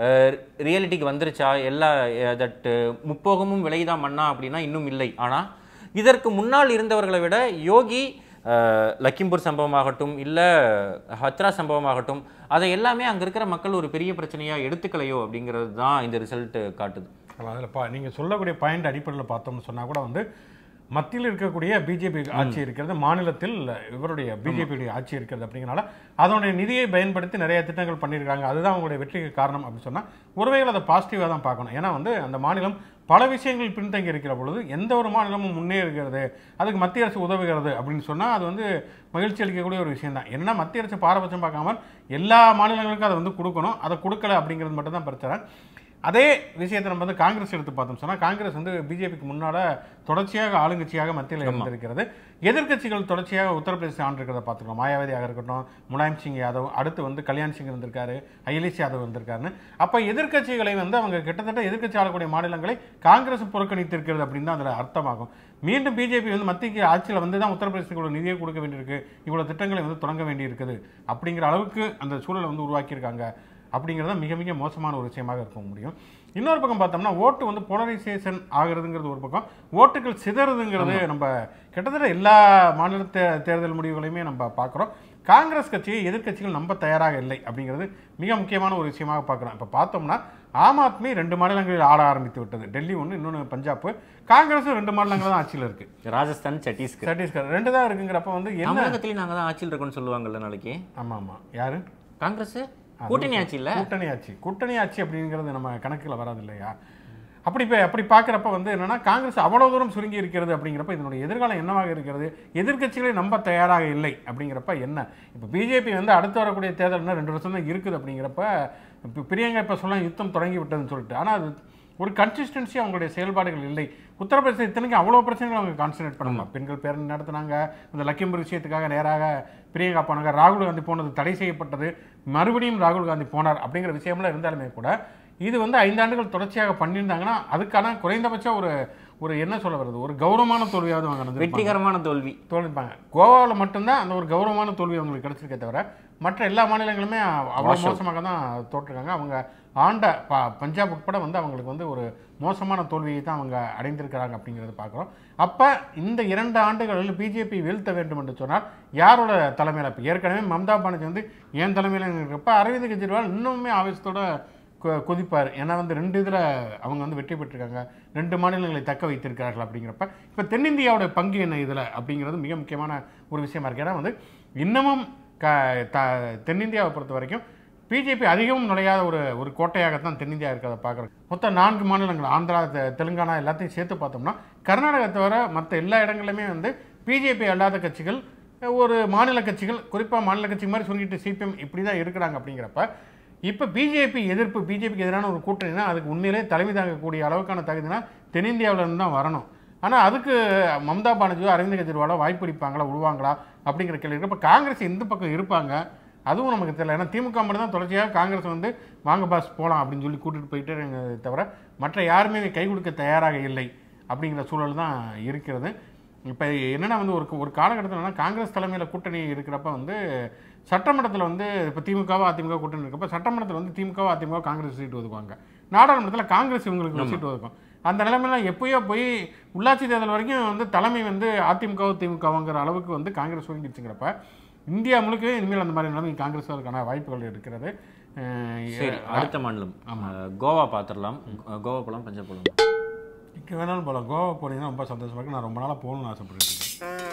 ரியாலிட்டிக்கு வந்துருச்சா எல்லா தட் முப்போகமும் விலைதான் மண்ணா அப்படின்னா இன்னும் இல்லை ஆனால் இதற்கு முன்னால் இருந்தவர்களை விட யோகி அஹ், லக்கிம்பூர் சம்பவமாகட்டும் இல்லை ஹத்ரா சம்பவமாகட்டும் அதை எல்லாமே அங்கே இருக்கிற மக்கள் ஒரு பெரிய பிரச்சனையாக எடுத்துக்கலையோ அப்படிங்கிறது தான் இந்த ரிசல்ட் காட்டுது அதில் பா நீங்கள் சொல்லக்கூடிய பாயிண்ட் அடிப்படையில் பார்த்தோம்னு சொன்னால் கூட வந்து மத்தியில் இருக்கக்கூடிய பிஜேபி ஆட்சி இருக்கிறது மாநிலத்தில் இவருடைய பிஜேபியுடைய ஆட்சி இருக்கிறது அப்படிங்கிறனால அதனுடைய நிதியை பயன்படுத்தி நிறைய திட்டங்கள் பண்ணியிருக்காங்க அதுதான் அவங்களுடைய வெற்றிக்கு காரணம் அப்படின்னு சொன்னால் ஒருவேளை அதை பாசிட்டிவாக தான் பார்க்கணும் ஏன்னா வந்து அந்த மாநிலம் பல விஷயங்கள் பின்தங்கி இருக்கிற பொழுது எந்த ஒரு மாநிலமும் முன்னேறுகிறது அதுக்கு மத்திய அரசு உதவுகிறது அப்படின்னு சொன்னால் அது வந்து மகிழ்ச்சி அளிக்கக்கூடிய ஒரு விஷயம் தான் என்னன்னா மத்திய அரசு பாரபட்சம் பார்க்காம எல்லா மாநிலங்களுக்கும் அதை வந்து கொடுக்கணும் அதை கொடுக்கல அப்படிங்கிறது மட்டும் தான் பிரச்சனை அதே விஷயத்தை நம்ம வந்து காங்கிரஸ் எடுத்து பார்த்தோம் சொன்னால் காங்கிரஸ் வந்து பிஜேபிக்கு முன்னால தொடர்ச்சியாக ஆளுங்கட்சியாக மத்தியில் இருந்திருக்கிறது எதிர்க்கட்சிகள் தொடர்ச்சியாக உத்தரப்பிரதேசம் ஆண்டிருக்கிறத பார்த்துருக்கோம் மாயாவதியாக இருக்கட்டும் முலாயம் சிங் யாதவ் அடுத்து வந்து கல்யாண் சிங் இருந்திருக்காரு அகிலேஷ் யாதவ் இருந்திருக்காருன்னு அப்போ எதிர்க்கட்சிகளை வந்து அவங்க கிட்டத்தட்ட எதிர்க்கட்சி ஆளக்கூடிய மாநிலங்களை காங்கிரஸ் புறக்கணித்திருக்கிறது அப்படின்னு தான் அதில் அர்த்தமாகும் மீண்டும் பிஜேபி வந்து மத்திய ஆட்சியில் வந்து தான் உத்தரப்பிரதேசத்துக்கு இவ்வளோ நிதியை கொடுக்க வேண்டியிருக்கு இவ்வளோ திட்டங்களை வந்து தொடங்க வேண்டியிருக்குது அப்படிங்கிற அளவுக்கு அந்த சூழலை வந்து உருவாக்கியிருக்காங்க அப்படிங்கிறது தான் மிக மிக மோசமான ஒரு விஷயமாக இருக்க முடியும் இன்னொரு பக்கம் பார்த்தோம்னா ஓட்டு வந்து போலரைசேஷன் ஆகுறதுங்கிறது ஒரு பக்கம் ஓட்டுகள் சிதறுதுங்கிறது நம்ம கிட்டத்தட்ட எல்லா மாநில தே- தேர்தல் முடிவுகளையுமே நம்ம பார்க்குறோம் காங்கிரஸ் கட்சியை எதிர்க்கட்சிகள் நம்ப தயாராக இல்லை அப்படிங்கிறது மிக முக்கியமான ஒரு விஷயமாக பார்க்குறோம் இப்போ பார்த்தோம்னா ஆம் ஆத்மி ரெண்டு மாநிலங்களில் ஆட ஆரம்பித்து விட்டது டெல்லி ஒன்று இன்னொன்று பஞ்சாப் காங்கிரஸும் ரெண்டு மாநிலங்கள் தான் ஆட்சியில் இருக்கு ராஜஸ்தான் சத்தீஸ்கர் சத்தீஸ்கர் ரெண்டு தான் இருக்குங்கிறப்ப வந்து என்ன தமிழகத்திலேயும் நாங்கள் தான் ஆட்சியில் இருக்கோம்னு சொல்லுவாங்கல்ல நாளைக்கு ஆமாம் ஆமாம் யாரு காங்கிரஸ் கூட்டணி ஆட்சி இல்ல கூட்டணி ஆட்சி கூட்டணி ஆட்சி அப்படிங்கிறது நம்ம கணக்குல வராது இல்லையா அப்படி இப்போ அப்படி பார்க்குறப்ப வந்து என்னன்னா காங்கிரஸ் அவ்வளோ தூரம் சுருங்கி இருக்கிறது அப்படிங்கிறப்ப இதனுடைய எதிர்காலம் என்னவாக இருக்கிறது எதிர்க்கட்சிகளை நம்ப தயாராக இல்லை அப்படிங்கிறப்ப என்ன இப்போ பிஜேபி வந்து அடுத்து வரக்கூடிய தேர்தல் இன்னும் ரெண்டு வருஷம் தான் இருக்குது அப்படிங்கிறப்ப இப்போ பிரியங்கா இப்போ சொல்ல யுத்தம் தொடங்கி விட்டதுன்னு சொல்லிட்டு ஆனால் அது ஒரு கன்சிஸ்டன்சி அவங்களுடைய செயல்பாடுகள் இல்லை உத்தரப்பிரதேசம் இத்தனைக்கும் அவ்வளோ பிரச்சனைகள் அவங்க கான்சன்ட்ரேட் பண்ணலாம் பெண்கள் பேரணி நடத்துனாங்க இந்த லக்கிம்பூர் விஷயத்துக்காக நேராக பிரியங்கா போனாங்க ராகுல் காந்தி போனது தடை செய்யப்பட்டது மறுபடியும் ராகுல் காந்தி போனார் அப்படிங்கிற விஷயம்லாம் இருந்தாலுமே கூட இது வந்து ஐந்தாண்டுகள் தொடர்ச்சியாக பண்ணியிருந்தாங்கன்னா அதுக்கான குறைந்தபட்சம் ஒரு ஒரு என்ன சொல்ல வருது ஒரு கௌரவமான தோல்வியாவது அவங்க நடந்திருப்பாங்க. வெற்றிகரமான தோல்வி தோல்விப்பாங்க கோவாவில் மட்டும்தான் அந்த ஒரு கௌரவமான தோல்வி அவங்களுக்கு கிடைச்சிருக்கே தவிர மற்ற எல்லா மாநிலங்களுமே அவ்வளோ மோசமாக தான் தோற்றுருக்காங்க அவங்க ஆண்ட ப பஞ்சாப் உட்பட வந்து அவங்களுக்கு வந்து ஒரு மோசமான தோல்வியை தான் அவங்க அடைந்திருக்கிறாங்க அப்படிங்கிறத பார்க்குறோம் அப்போ இந்த இரண்டு ஆண்டுகளில் பிஜேபி வீழ்த்த வேண்டும் என்று சொன்னால் யாரோட தலைமையில் இப்போ ஏற்கனவே மம்தா பானர்ஜி வந்து என் தலைமையில் இருக்கிறப்ப அரவிந்த் கெஜ்ரிவால் இன்னுமே ஆவேசத்தோட கொ- கொதிப்பார் ஏன்னா வந்து ரெண்டு இதில் அவங்க வந்து வெற்றி பெற்றிருக்காங்க ரெண்டு மாநிலங்களை தக்க வைத்திருக்கிறார்கள் அப்படிங்கிறப்ப இப்போ தென்னிந்தியாவோட பங்கு என்ன இதில் அப்படிங்கிறது மிக முக்கியமான ஒரு விஷயமா இருக்கு ஏன்னா வந்து இன்னமும் க த தென்னிந்தியாவை பொறுத்த வரைக்கும் பிஜேபி அதிகமும் நுழையாத ஒரு ஒரு கோட்டையாகத்தான் தென்னிந்தியா இருக்கிறத பார்க்குறோம் மொத்தம் நான்கு மாநிலங்கள் ஆந்திரா தெ- தெலுங்கானா எல்லாத்தையும் சேர்த்து பார்த்தோம்னா கர்நாடகா தவிர மற்ற எல்லா இடங்களிலுமே வந்து பிஜேபி அல்லாத கட்சிகள் ஒரு மாநில கட்சிகள் குறிப்பாக மாநில கட்சி மாதிரி சொல்லிட்டு சிபிஎம் இப்படி தான் இருக்கிறாங்க அப்படிங்கிறப்ப இப்போ பிஜேபி எதிர்ப்பு பிஜேபிக்கு எதிரான ஒரு கூட்டணினா அதுக்கு உண்மையிலே தலைமை தாங்கக்கூடிய அளவுக்கான தகுதினா தென்னிந்தியாவுல இருந்து தான் வரணும் ஆனால் அதுக்கு மம்தா பானர்ஜியோ அரவிந்த் கெஜ்ரிவாலோ வாய்ப்பளிப்பாங்களா விடுவாங்களா அப்படிங்கிற கேள்வி இருக்கு இப்போ காங்கிரஸ் எந்த பக்கம் இருப்பாங்க அதுவும் நமக்கு தெரியல ஏன்னா திமுக மட்டும் தான் தொடர்ச்சியாக காங்கிரஸ் வந்து வாங்க பாஸ் போகலாம் அப்படின்னு சொல்லி கூட்டிகிட்டு போயிட்டே இருக்காங்க தவிர மற்ற யாருமே கை கொடுக்க தயாராக இல்லை அப்படிங்கிற சூழல் தான் இருக்கிறது இப்போ என்னன்னா வந்து ஒரு ஒரு காலகட்டத்தில் என்னன்னா காங்கிரஸ் தலைமையில் கூட்டணி இருக்கிறப்ப வந்து சட்டமன்றத்தில் வந்து இப்போ திமுகவோ அதிமுக கூட்டணி இருக்கப்ப சட்டமன்றத்தில் வந்து திமுகவோ அதிமுக காங்கிரஸ் சீட்டு ஒதுக்குவாங்க நாடாளுமன்றத்தில் காங்கிரஸ் இவங்களுக்கு ஒரு சீட்டு ஒதுக்கும் அந்த நிலைமையில எப்பயோ போய் உள்ளாட்சி தேர்தல் வரைக்கும் வந்து தலைமை வந்து அதிமுகவோ திமுகவோங்கிற அளவுக்கு வந்து காங்கிரஸ் ஒதுங்கிடுச்சுங்கிறப்ப இந்தியா முழுக்கவே இனிமேல் அந்த மாதிரி நிலைமை காங்கிரஸ் வருவதற்கான வாய்ப்புகள் இருக்கிறது அஹ் சரி அடுத்த மாநிலம் அஹ், கோவா பார்த்துடலாம் கோவா போகலாம் பஞ்சாப் போகலாம் இங்கே வேணாலும் போகலாம் கோவா போனீங்கன்னா ரொம்ப சந்தோஷமா இருக்கு நான் ரொம்ப நாளாக போகணும்னு ஆசைப்பட்டுட்டு இருக்கேன்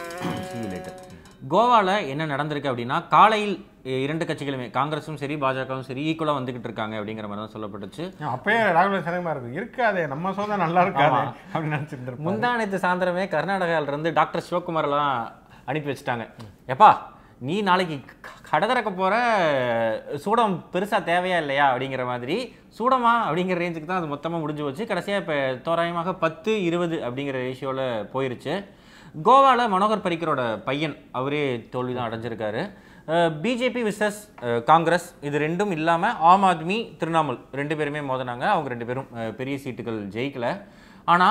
See you later. கோவால என்ன நடந்திருக்கு அப்படின்னா காலையில் அஹ், இரண்டு கட்சிகளுமே காங்கிரஸும் சரி பாஜகவும் சரி ஈக்குவலாக வந்துகிட்டு இருக்காங்க அப்படிங்கிற மாதிரி தான் சொல்லப்பட்டுச்சு ஏன் அப்பயே ராகுல் சனகமா இருக்கு இருக்காதே நம்ம சோதனை நல்லா இருக்காது அப்படின்னு நினச்சிருந்துருப்போம் முந்தானத்து சாயந்தரமே கர்நாடகால இருந்து டாக்டர் சிவகுமார்லாம் அனுப்பி வச்சுட்டாங்க எப்பா நீ நாளைக்கு க- கடை திறக்க போற சூடம் பெருசா தேவையா இல்லையா அப்படிங்கிற மாதிரி சூடமா அப்படிங்கிற ரேஞ்சுக்கு தான் அது மொத்தமா முடிஞ்சு போச்சு கடைசியா இப்ப தோராயமாக பத்து இருபது அப்படிங்கிற ரேஷியோல போயிருச்சு கோவால மனோகர் பரிக்கரோட பையன் அவரே தோல்வி தான் அடைஞ்சிருக்காரு பிஜேபி விசஸ் காங்கிரஸ் இது ரெண்டும் இல்லாம ஆம் ஆத்மி திரிணாமுல் ரெண்டு பேருமே மோதினாங்க அவங்க ரெண்டு பேரும் அஹ், பெரிய சீட்டுகள் ஜெயிக்கல ஆனா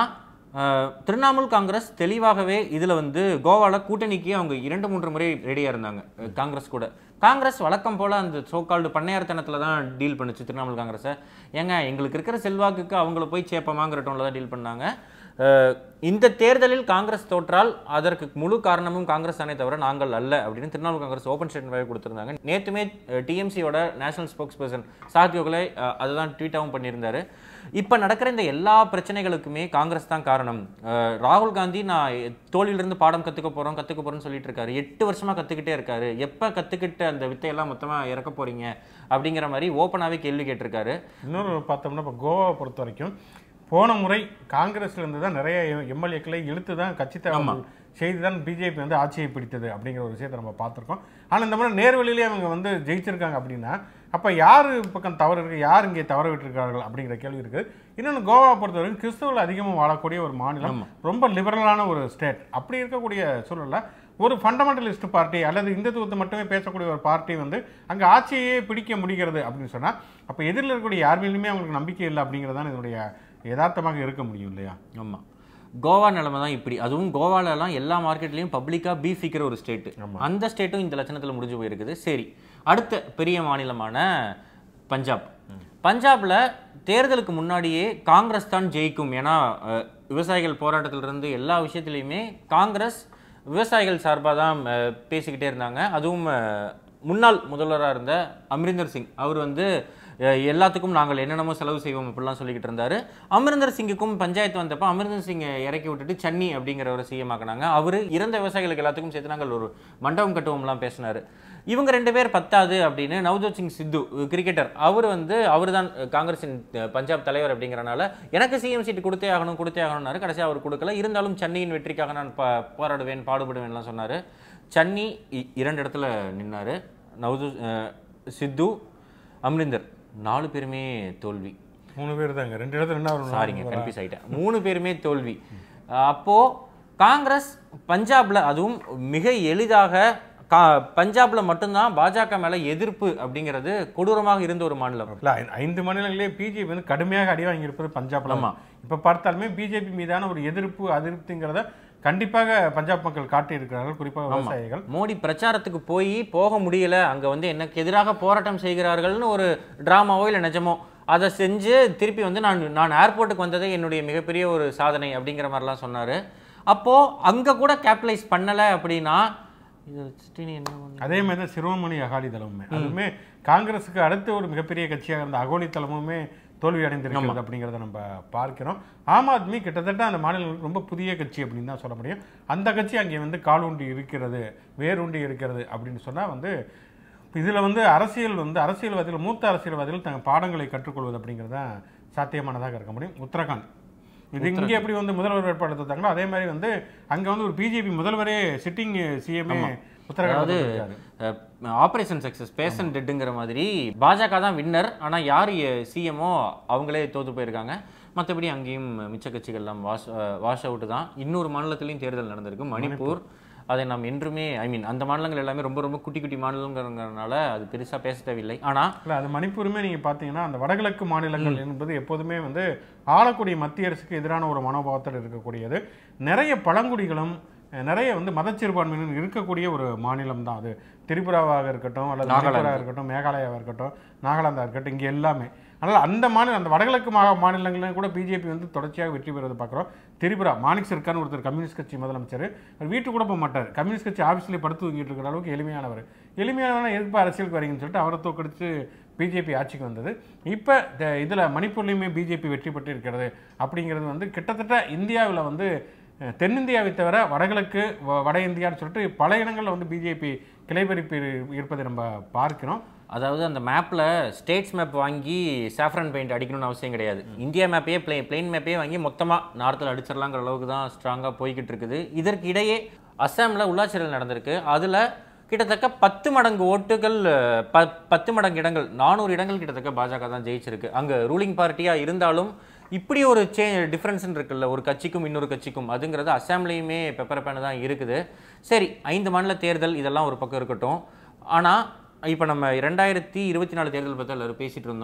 அஹ், திரிணாமுல் காங்கிரஸ் தெளிவாகவே இதில் வந்து கோவாவில் கூட்டணிக்கு அவங்க இரண்டு மூன்று முறை ரெடியாக இருந்தாங்க அஹ், காங்கிரஸ் கூட காங்கிரஸ் வழக்கம் போல் அந்த சோக்கால்டு பண்ணையார்த்தனத்தில் தான் டீல் பண்ணுச்சு திரிணாமுல் காங்கிரஸை ஏங்க எங்களுக்கு இருக்கிற செல்வாக்குக்கு அவங்கள போய் சேப்பமாங்கிற டோனில் தான் டீல் பண்ணாங்க அஹ், இந்த தேர்தலில் காங்கிரஸ் தோற்றால் அதற்கு முழு காரணமும் காங்கிரஸ் தானே தவிர நாங்கள் அல்ல அப்படின்னு திரிணாமுல் காங்கிரஸ் ஓப்பன் ஸ்டேட்மெண்ட் கொடுத்திருந்தாங்க நேற்றுமே டிஎம்சியோட நேஷனல் ஸ்போக்ஸ் பர்சன் சாத்யோகலை அதுதான் ட்வீட்டாகவும் பண்ணியிருந்தாரு இப்போ நடக்கிற இந்த எல்லா பிரச்சனைகளுக்குமே காங்கிரஸ் தான் காரணம் அஹ், ராகுல் காந்தி நான் தோல்வியிலிருந்து பாடம் கற்றுக்க போகிறோம் கற்றுக்க போகிறோம்னு சொல்லிட்டு இருக்காரு எட்டு வருஷமாக கற்றுக்கிட்டே இருக்காரு எப்போ கற்றுக்கிட்டு அந்த வித்தையெல்லாம் மொத்தமாக இறக்க போறீங்க அப்படிங்கிற மாதிரி ஓப்பனாகவே கேள்வி கேட்டிருக்காரு இன்னொரு பார்த்தோம்னா இப்போ கோவாவை பொறுத்த வரைக்கும் போன முறை காங்கிரஸ்ல இருந்து தான் நிறைய எம்எல்ஏக்களை இழுத்து தான் கட்சி தலைவர் செய்து தான் பிஜேபி வந்து ஆட்சியை பிடித்தது அப்படிங்கிற ஒரு விஷயத்தை நம்ம பார்த்துருக்கோம் ஆனால் இந்த மாதிரி நேர்வழியிலே அவங்க வந்து ஜெயிச்சிருக்காங்க அப்படின்னா அப்போ யார் பக்கம் தவறு இருக்குது யார் இங்கே தவற விட்டிருக்கார்கள் அப்படிங்கிற கேள்வி இருக்குது இன்னொன்று கோவாவை பொறுத்தவரைக்கும் கிறிஸ்தவர்கள் அதிகமாக வாழக்கூடிய ஒரு மாநிலம் ரொம்ப லிபரலான ஒரு ஸ்டேட் அப்படி இருக்கக்கூடிய சூழலில் ஒரு ஃபண்டமெண்டலிஸ்ட் பார்ட்டி அல்லது இந்துத்துவத்தை மட்டுமே பேசக்கூடிய ஒரு பார்ட்டி வந்து அங்கே ஆட்சியே பிடிக்க முடிகிறது அப்படின்னு சொன்னால் அப்போ எதிரில் இருக்கக்கூடிய யார் மேலுமே அவங்களுக்கு நம்பிக்கை இல்லை அப்படிங்கிறது தான் இதனுடைய யதார்த்தமாக இருக்க முடியும் இல்லையா ஆமாம் கோவா நிலைமை தான் இப்படி அதுவும் கோவாலலாம் எல்லா மார்க்கெட்லேயும் பப்ளிக்காக பீஃப் விற்கிற ஒரு ஸ்டேட்டு அந்த ஸ்டேட்டும் இந்த லட்சணத்தில் முடிஞ்சு போயிருக்குது சரி அடுத்த பெரிய மாநிலமான பஞ்சாப் பஞ்சாப்ல தேர்தலுக்கு முன்னாடியே காங்கிரஸ் தான் ஜெயிக்கும் ஏன்னா அஹ், விவசாயிகள் போராட்டத்திலிருந்து எல்லா விஷயத்துலையுமே காங்கிரஸ் விவசாயிகள் சார்பாக தான் அஹ், பேசிக்கிட்டே இருந்தாங்க அதுவும் அஹ், முன்னாள் முதல்வராக இருந்த அம்ரிந்தர் சிங் அவர் வந்து அஹ், எல்லாத்துக்கும் நாங்கள் என்னென்னமோ செலவு செய்வோம் அப்படிலாம் சொல்லிக்கிட்டு இருந்தாரு அமரிந்தர் சிங்குக்கும் பஞ்சாயத்து வந்தப்போ அமரிந்தர் சிங்கை இறக்கி விட்டுட்டு சன்னி அப்படிங்கிறவரை சிஎம் ஆக்குனாங்க அவர் இறந்த விவசாயிகளுக்கு எல்லாத்துக்கும் சேர்த்து நாங்கள் ஒரு மண்டபம் கட்டுவோம்லாம் பேசினாரு இவங்க ரெண்டு பேர் பத்தாது அப்படின்னு நவ்ஜோத் சிங் சித்து கிரிக்கெட்டர் அவர் வந்து அவர் தான் காங்கிரஸின் அஹ், பஞ்சாப் தலைவர் அப்படிங்கிறனால எனக்கு சிஎம் சீட் கொடுத்தே ஆகணும் கொடுத்தே ஆகணும்னாரு கடைசியாக அவர் கொடுக்கல இருந்தாலும் சென்னையின் வெற்றிக்காக நான் ப போராடுவேன் பாடுபடுவேன்லாம் சொன்னார் சன்னி இ- இரண்டு இடத்துல நின்னாரு நவ்ஜோ அஹ், சித்து அம்ரிந்தர் நாலு பேருமே தோல்வி மூணு பேர் தாங்க ரெண்டு இடத்துல என்ன வரும் சாரிங்க கன்ஃபியூஸ் ஆயிட்டேன் மூணு பேருமே தோல்வி அஹ் அப்போ காங்கிரஸ் பஞ்சாப்ல அதுவும் மிக எளிதாக கா பஞ்சாப்ல மட்டும்தான் பாஜக மேல எதிர்ப்பு அப்படிங்கிறது கொடூரமாக இருந்த ஒரு மாநிலம் இல்ல ஐ- ஐந்து மாநிலங்களிலே பிஜேபி வந்து கடுமையாக அடி வாங்கியிருப்பது பஞ்சாப்ல ஆமா. இப்ப பார்த்தாலுமே பிஜேபி மீதான ஒரு எதிர்ப்பு அதிருப்திங்கிறத கண்டிப்பாக பஞ்சாப் மக்கள் காட்டியிருக்கிறார்கள் குறிப்பாக விவசாயிகள் மோடி பிரச்சாரத்துக்கு போய் போக முடியல அங்க வந்து எனக்கு எதிராக போராட்டம் செய்கிறார்கள்னு ஒரு டிராமாவோ இல்லை நிஜமோ அதை செஞ்சு திருப்பி வந்து நான் நான் ஏர்போர்ட்டுக்கு வந்ததே என்னுடைய மிகப்பெரிய ஒரு சாதனை அப்படிங்கிற மாதிரிலாம் சொன்னாரு அப்போ அங்க கூட கேபிட்டலைஸ் பண்ணல அப்படின்னா இதை வச்சுட்டு நீ என்ன பண்ண அதே மாதிரி தான் சிரோமணி அகாலி தளமுமே அதுவுமே காங்கிரஸுக்கு அடுத்த ஒரு மிகப்பெரிய கட்சியாக இருந்த அகோலி தளமுமே தோல்வி அடைந்திருக்கிறது அப்படிங்கிறத நம்ம பார்க்கிறோம் ஆம் ஆத்மி கிட்டத்தட்ட அந்த மாநிலங்களுக்கு ரொம்ப புதிய கட்சி அப்படின்னு தான் சொல்ல முடியும் அந்த கட்சி அங்கே வந்து காலூண்டி இருக்கிறது வேரூண்டி இருக்கிறது அப்படின்னு சொன்னா வந்து இதுல வந்து அரசியல் வந்து அரசியல்வாதிகள் மூத்த அரசியல்வாதிகள் தங்கள் பாடங்களை கற்றுக்கொள்வது அப்படிங்கிறது தான் சாத்தியமானதாக இருக்க முடியும் உத்தரகாண்ட் இது இங்கே எப்படி வந்து முதல்வர் வேட்பாளர் தந்தாங்களோ அதே மாதிரி வந்து அங்க வந்து ஒரு பிஜேபி முதல்வரே சிட்டிங் சிஎம்ஏ உத்தரகாண்ட் இருக்காரு ஆபரேஷன் சக்சஸ் பேசன் டெட்டுங்கிற மாதிரி பாஜக தான் வின்னர் ஆனா யார் சிஎம்ஓ அவங்களே தோத்து போயிருக்காங்க மற்றபடி அங்கேயும் மிச்ச கட்சிகள்லாம் வாஷ் வாஷ் அவுட் தான் இன்னொரு மாநிலத்திலையும் தேர்தல் நடந்திருக்கு மணிப்பூர் அதை நாம் என்றுமே ஐ மீன் அந்த மாநிலங்கள் எல்லாமே ரொம்ப ரொம்ப குட்டி குட்டி மாநிலங்கிறதுனால அது பெருசா பேச தேவையில்லை ஆனா இல்ல அது மணிப்பூருமே நீங்க பாத்தீங்கன்னா அந்த வடகிழக்கு மாநிலங்கள் என்பது எப்போதுமே வந்து ஆளக்கூடிய மத்திய அரசுக்கு எதிரான ஒரு மனோபாவத்தில் இருக்கக்கூடியது நிறைய பழங்குடிகளும் அஹ், நிறைய வந்து மதச்சிறுபான்மையினர் இருக்கக்கூடிய ஒரு மாநிலம் தான் அது திரிபுராவாக இருக்கட்டும் அல்லது மணிப்பூராக இருக்கட்டும் மேகாலயாவாக இருக்கட்டும் நாகாலாந்தாக இருக்கட்டும் இங்கே எல்லாமே அதனால் அந்த மாநிலம் அந்த வடகிழக்கு மா மாநிலங்களிலும் கூட பிஜேபி வந்து தொடர்ச்சியாக வெற்றி பெறுவதை பார்க்குறோம் திரிபுரா மாணிக் சர்க்கார்னு ஒருத்தர் கம்யூனிஸ்ட் கட்சி முதலமைச்சர் அவர் வீட்டுக்கு கூட போக மாட்டார் கம்யூனிஸ்ட் கட்சி ஆஃபீஸ்லேயே படுத்து தூங்கிட்டு இருக்கிற அளவுக்கு எளிமையானவர் எளிமையானவனா எதுக்கு அரசியலுக்கு வரீங்கன்னு சொல்லிட்டு அவரை தோக்கடிச்சு பிஜேபி ஆட்சிக்கு வந்தது இப்போ இதில் மணிப்பூர்லேயுமே பிஜேபி வெற்றி பெற்று இருக்கிறது அப்படிங்கிறது வந்து கிட்டத்தட்ட இந்தியாவில் வந்து அஹ், தென்னிந்தியாவை தவிர வடகிழக்கு வ- வட இந்தியான்னு சொல்லிட்டு பல இடங்களில் வந்து பிஜேபி கிளைபறிப்பு இரு- இருப்பதை நம்ம பார்க்கிறோம் அதாவது அந்த மேப்ல ஸ்டேட்ஸ் மேப் வாங்கி சாஃப்ரன் பெயிண்ட் அடிக்கணும்னு அவசியம் கிடையாது இந்தியா மேப்பையே பிளே பிளெயின் மேப்பையே வாங்கி மொத்தமா நார்த்தில் அடிச்சிடலாங்கிற அளவுக்கு தான் ஸ்ட்ராங்கா போய்கிட்டு இருக்குது இதற்கு இடையே அஸ்ஸாம்ல உள்ளாட்சி தேர்தல் நடந்திருக்கு அதுல கிட்டத்தட்ட பத்து மடங்கு ஓட்டுகள் அஹ், ப பத்து மடங்கு இடங்கள் நானூறு இடங்கள் கிட்டத்தட்ட பாஜக தான் ஜெயிச்சிருக்கு அங்க ரூலிங் பார்ட்டியா இருந்தாலும் இப்படி ஒரு சே டிஃப்ரென்ஸ் இருக்குல்ல ஒரு கட்சிக்கும் இன்னொரு கட்சிக்கும் அதுங்கிறது அஸ்ஸாம்லேயுமே பெப்பர் பேனு தான் இருக்குது சரி ஐந்து மாநில தேர்தல் இதெல்லாம் ஒரு பக்கம் இருக்கட்டும் ஆனால் இப்போ நம்ம ரெண்டாயிரத்தி இருபத்தி நாலு தேர்தல் பற்றி எல்லாரும் பேசிட்டு இருந்தோம்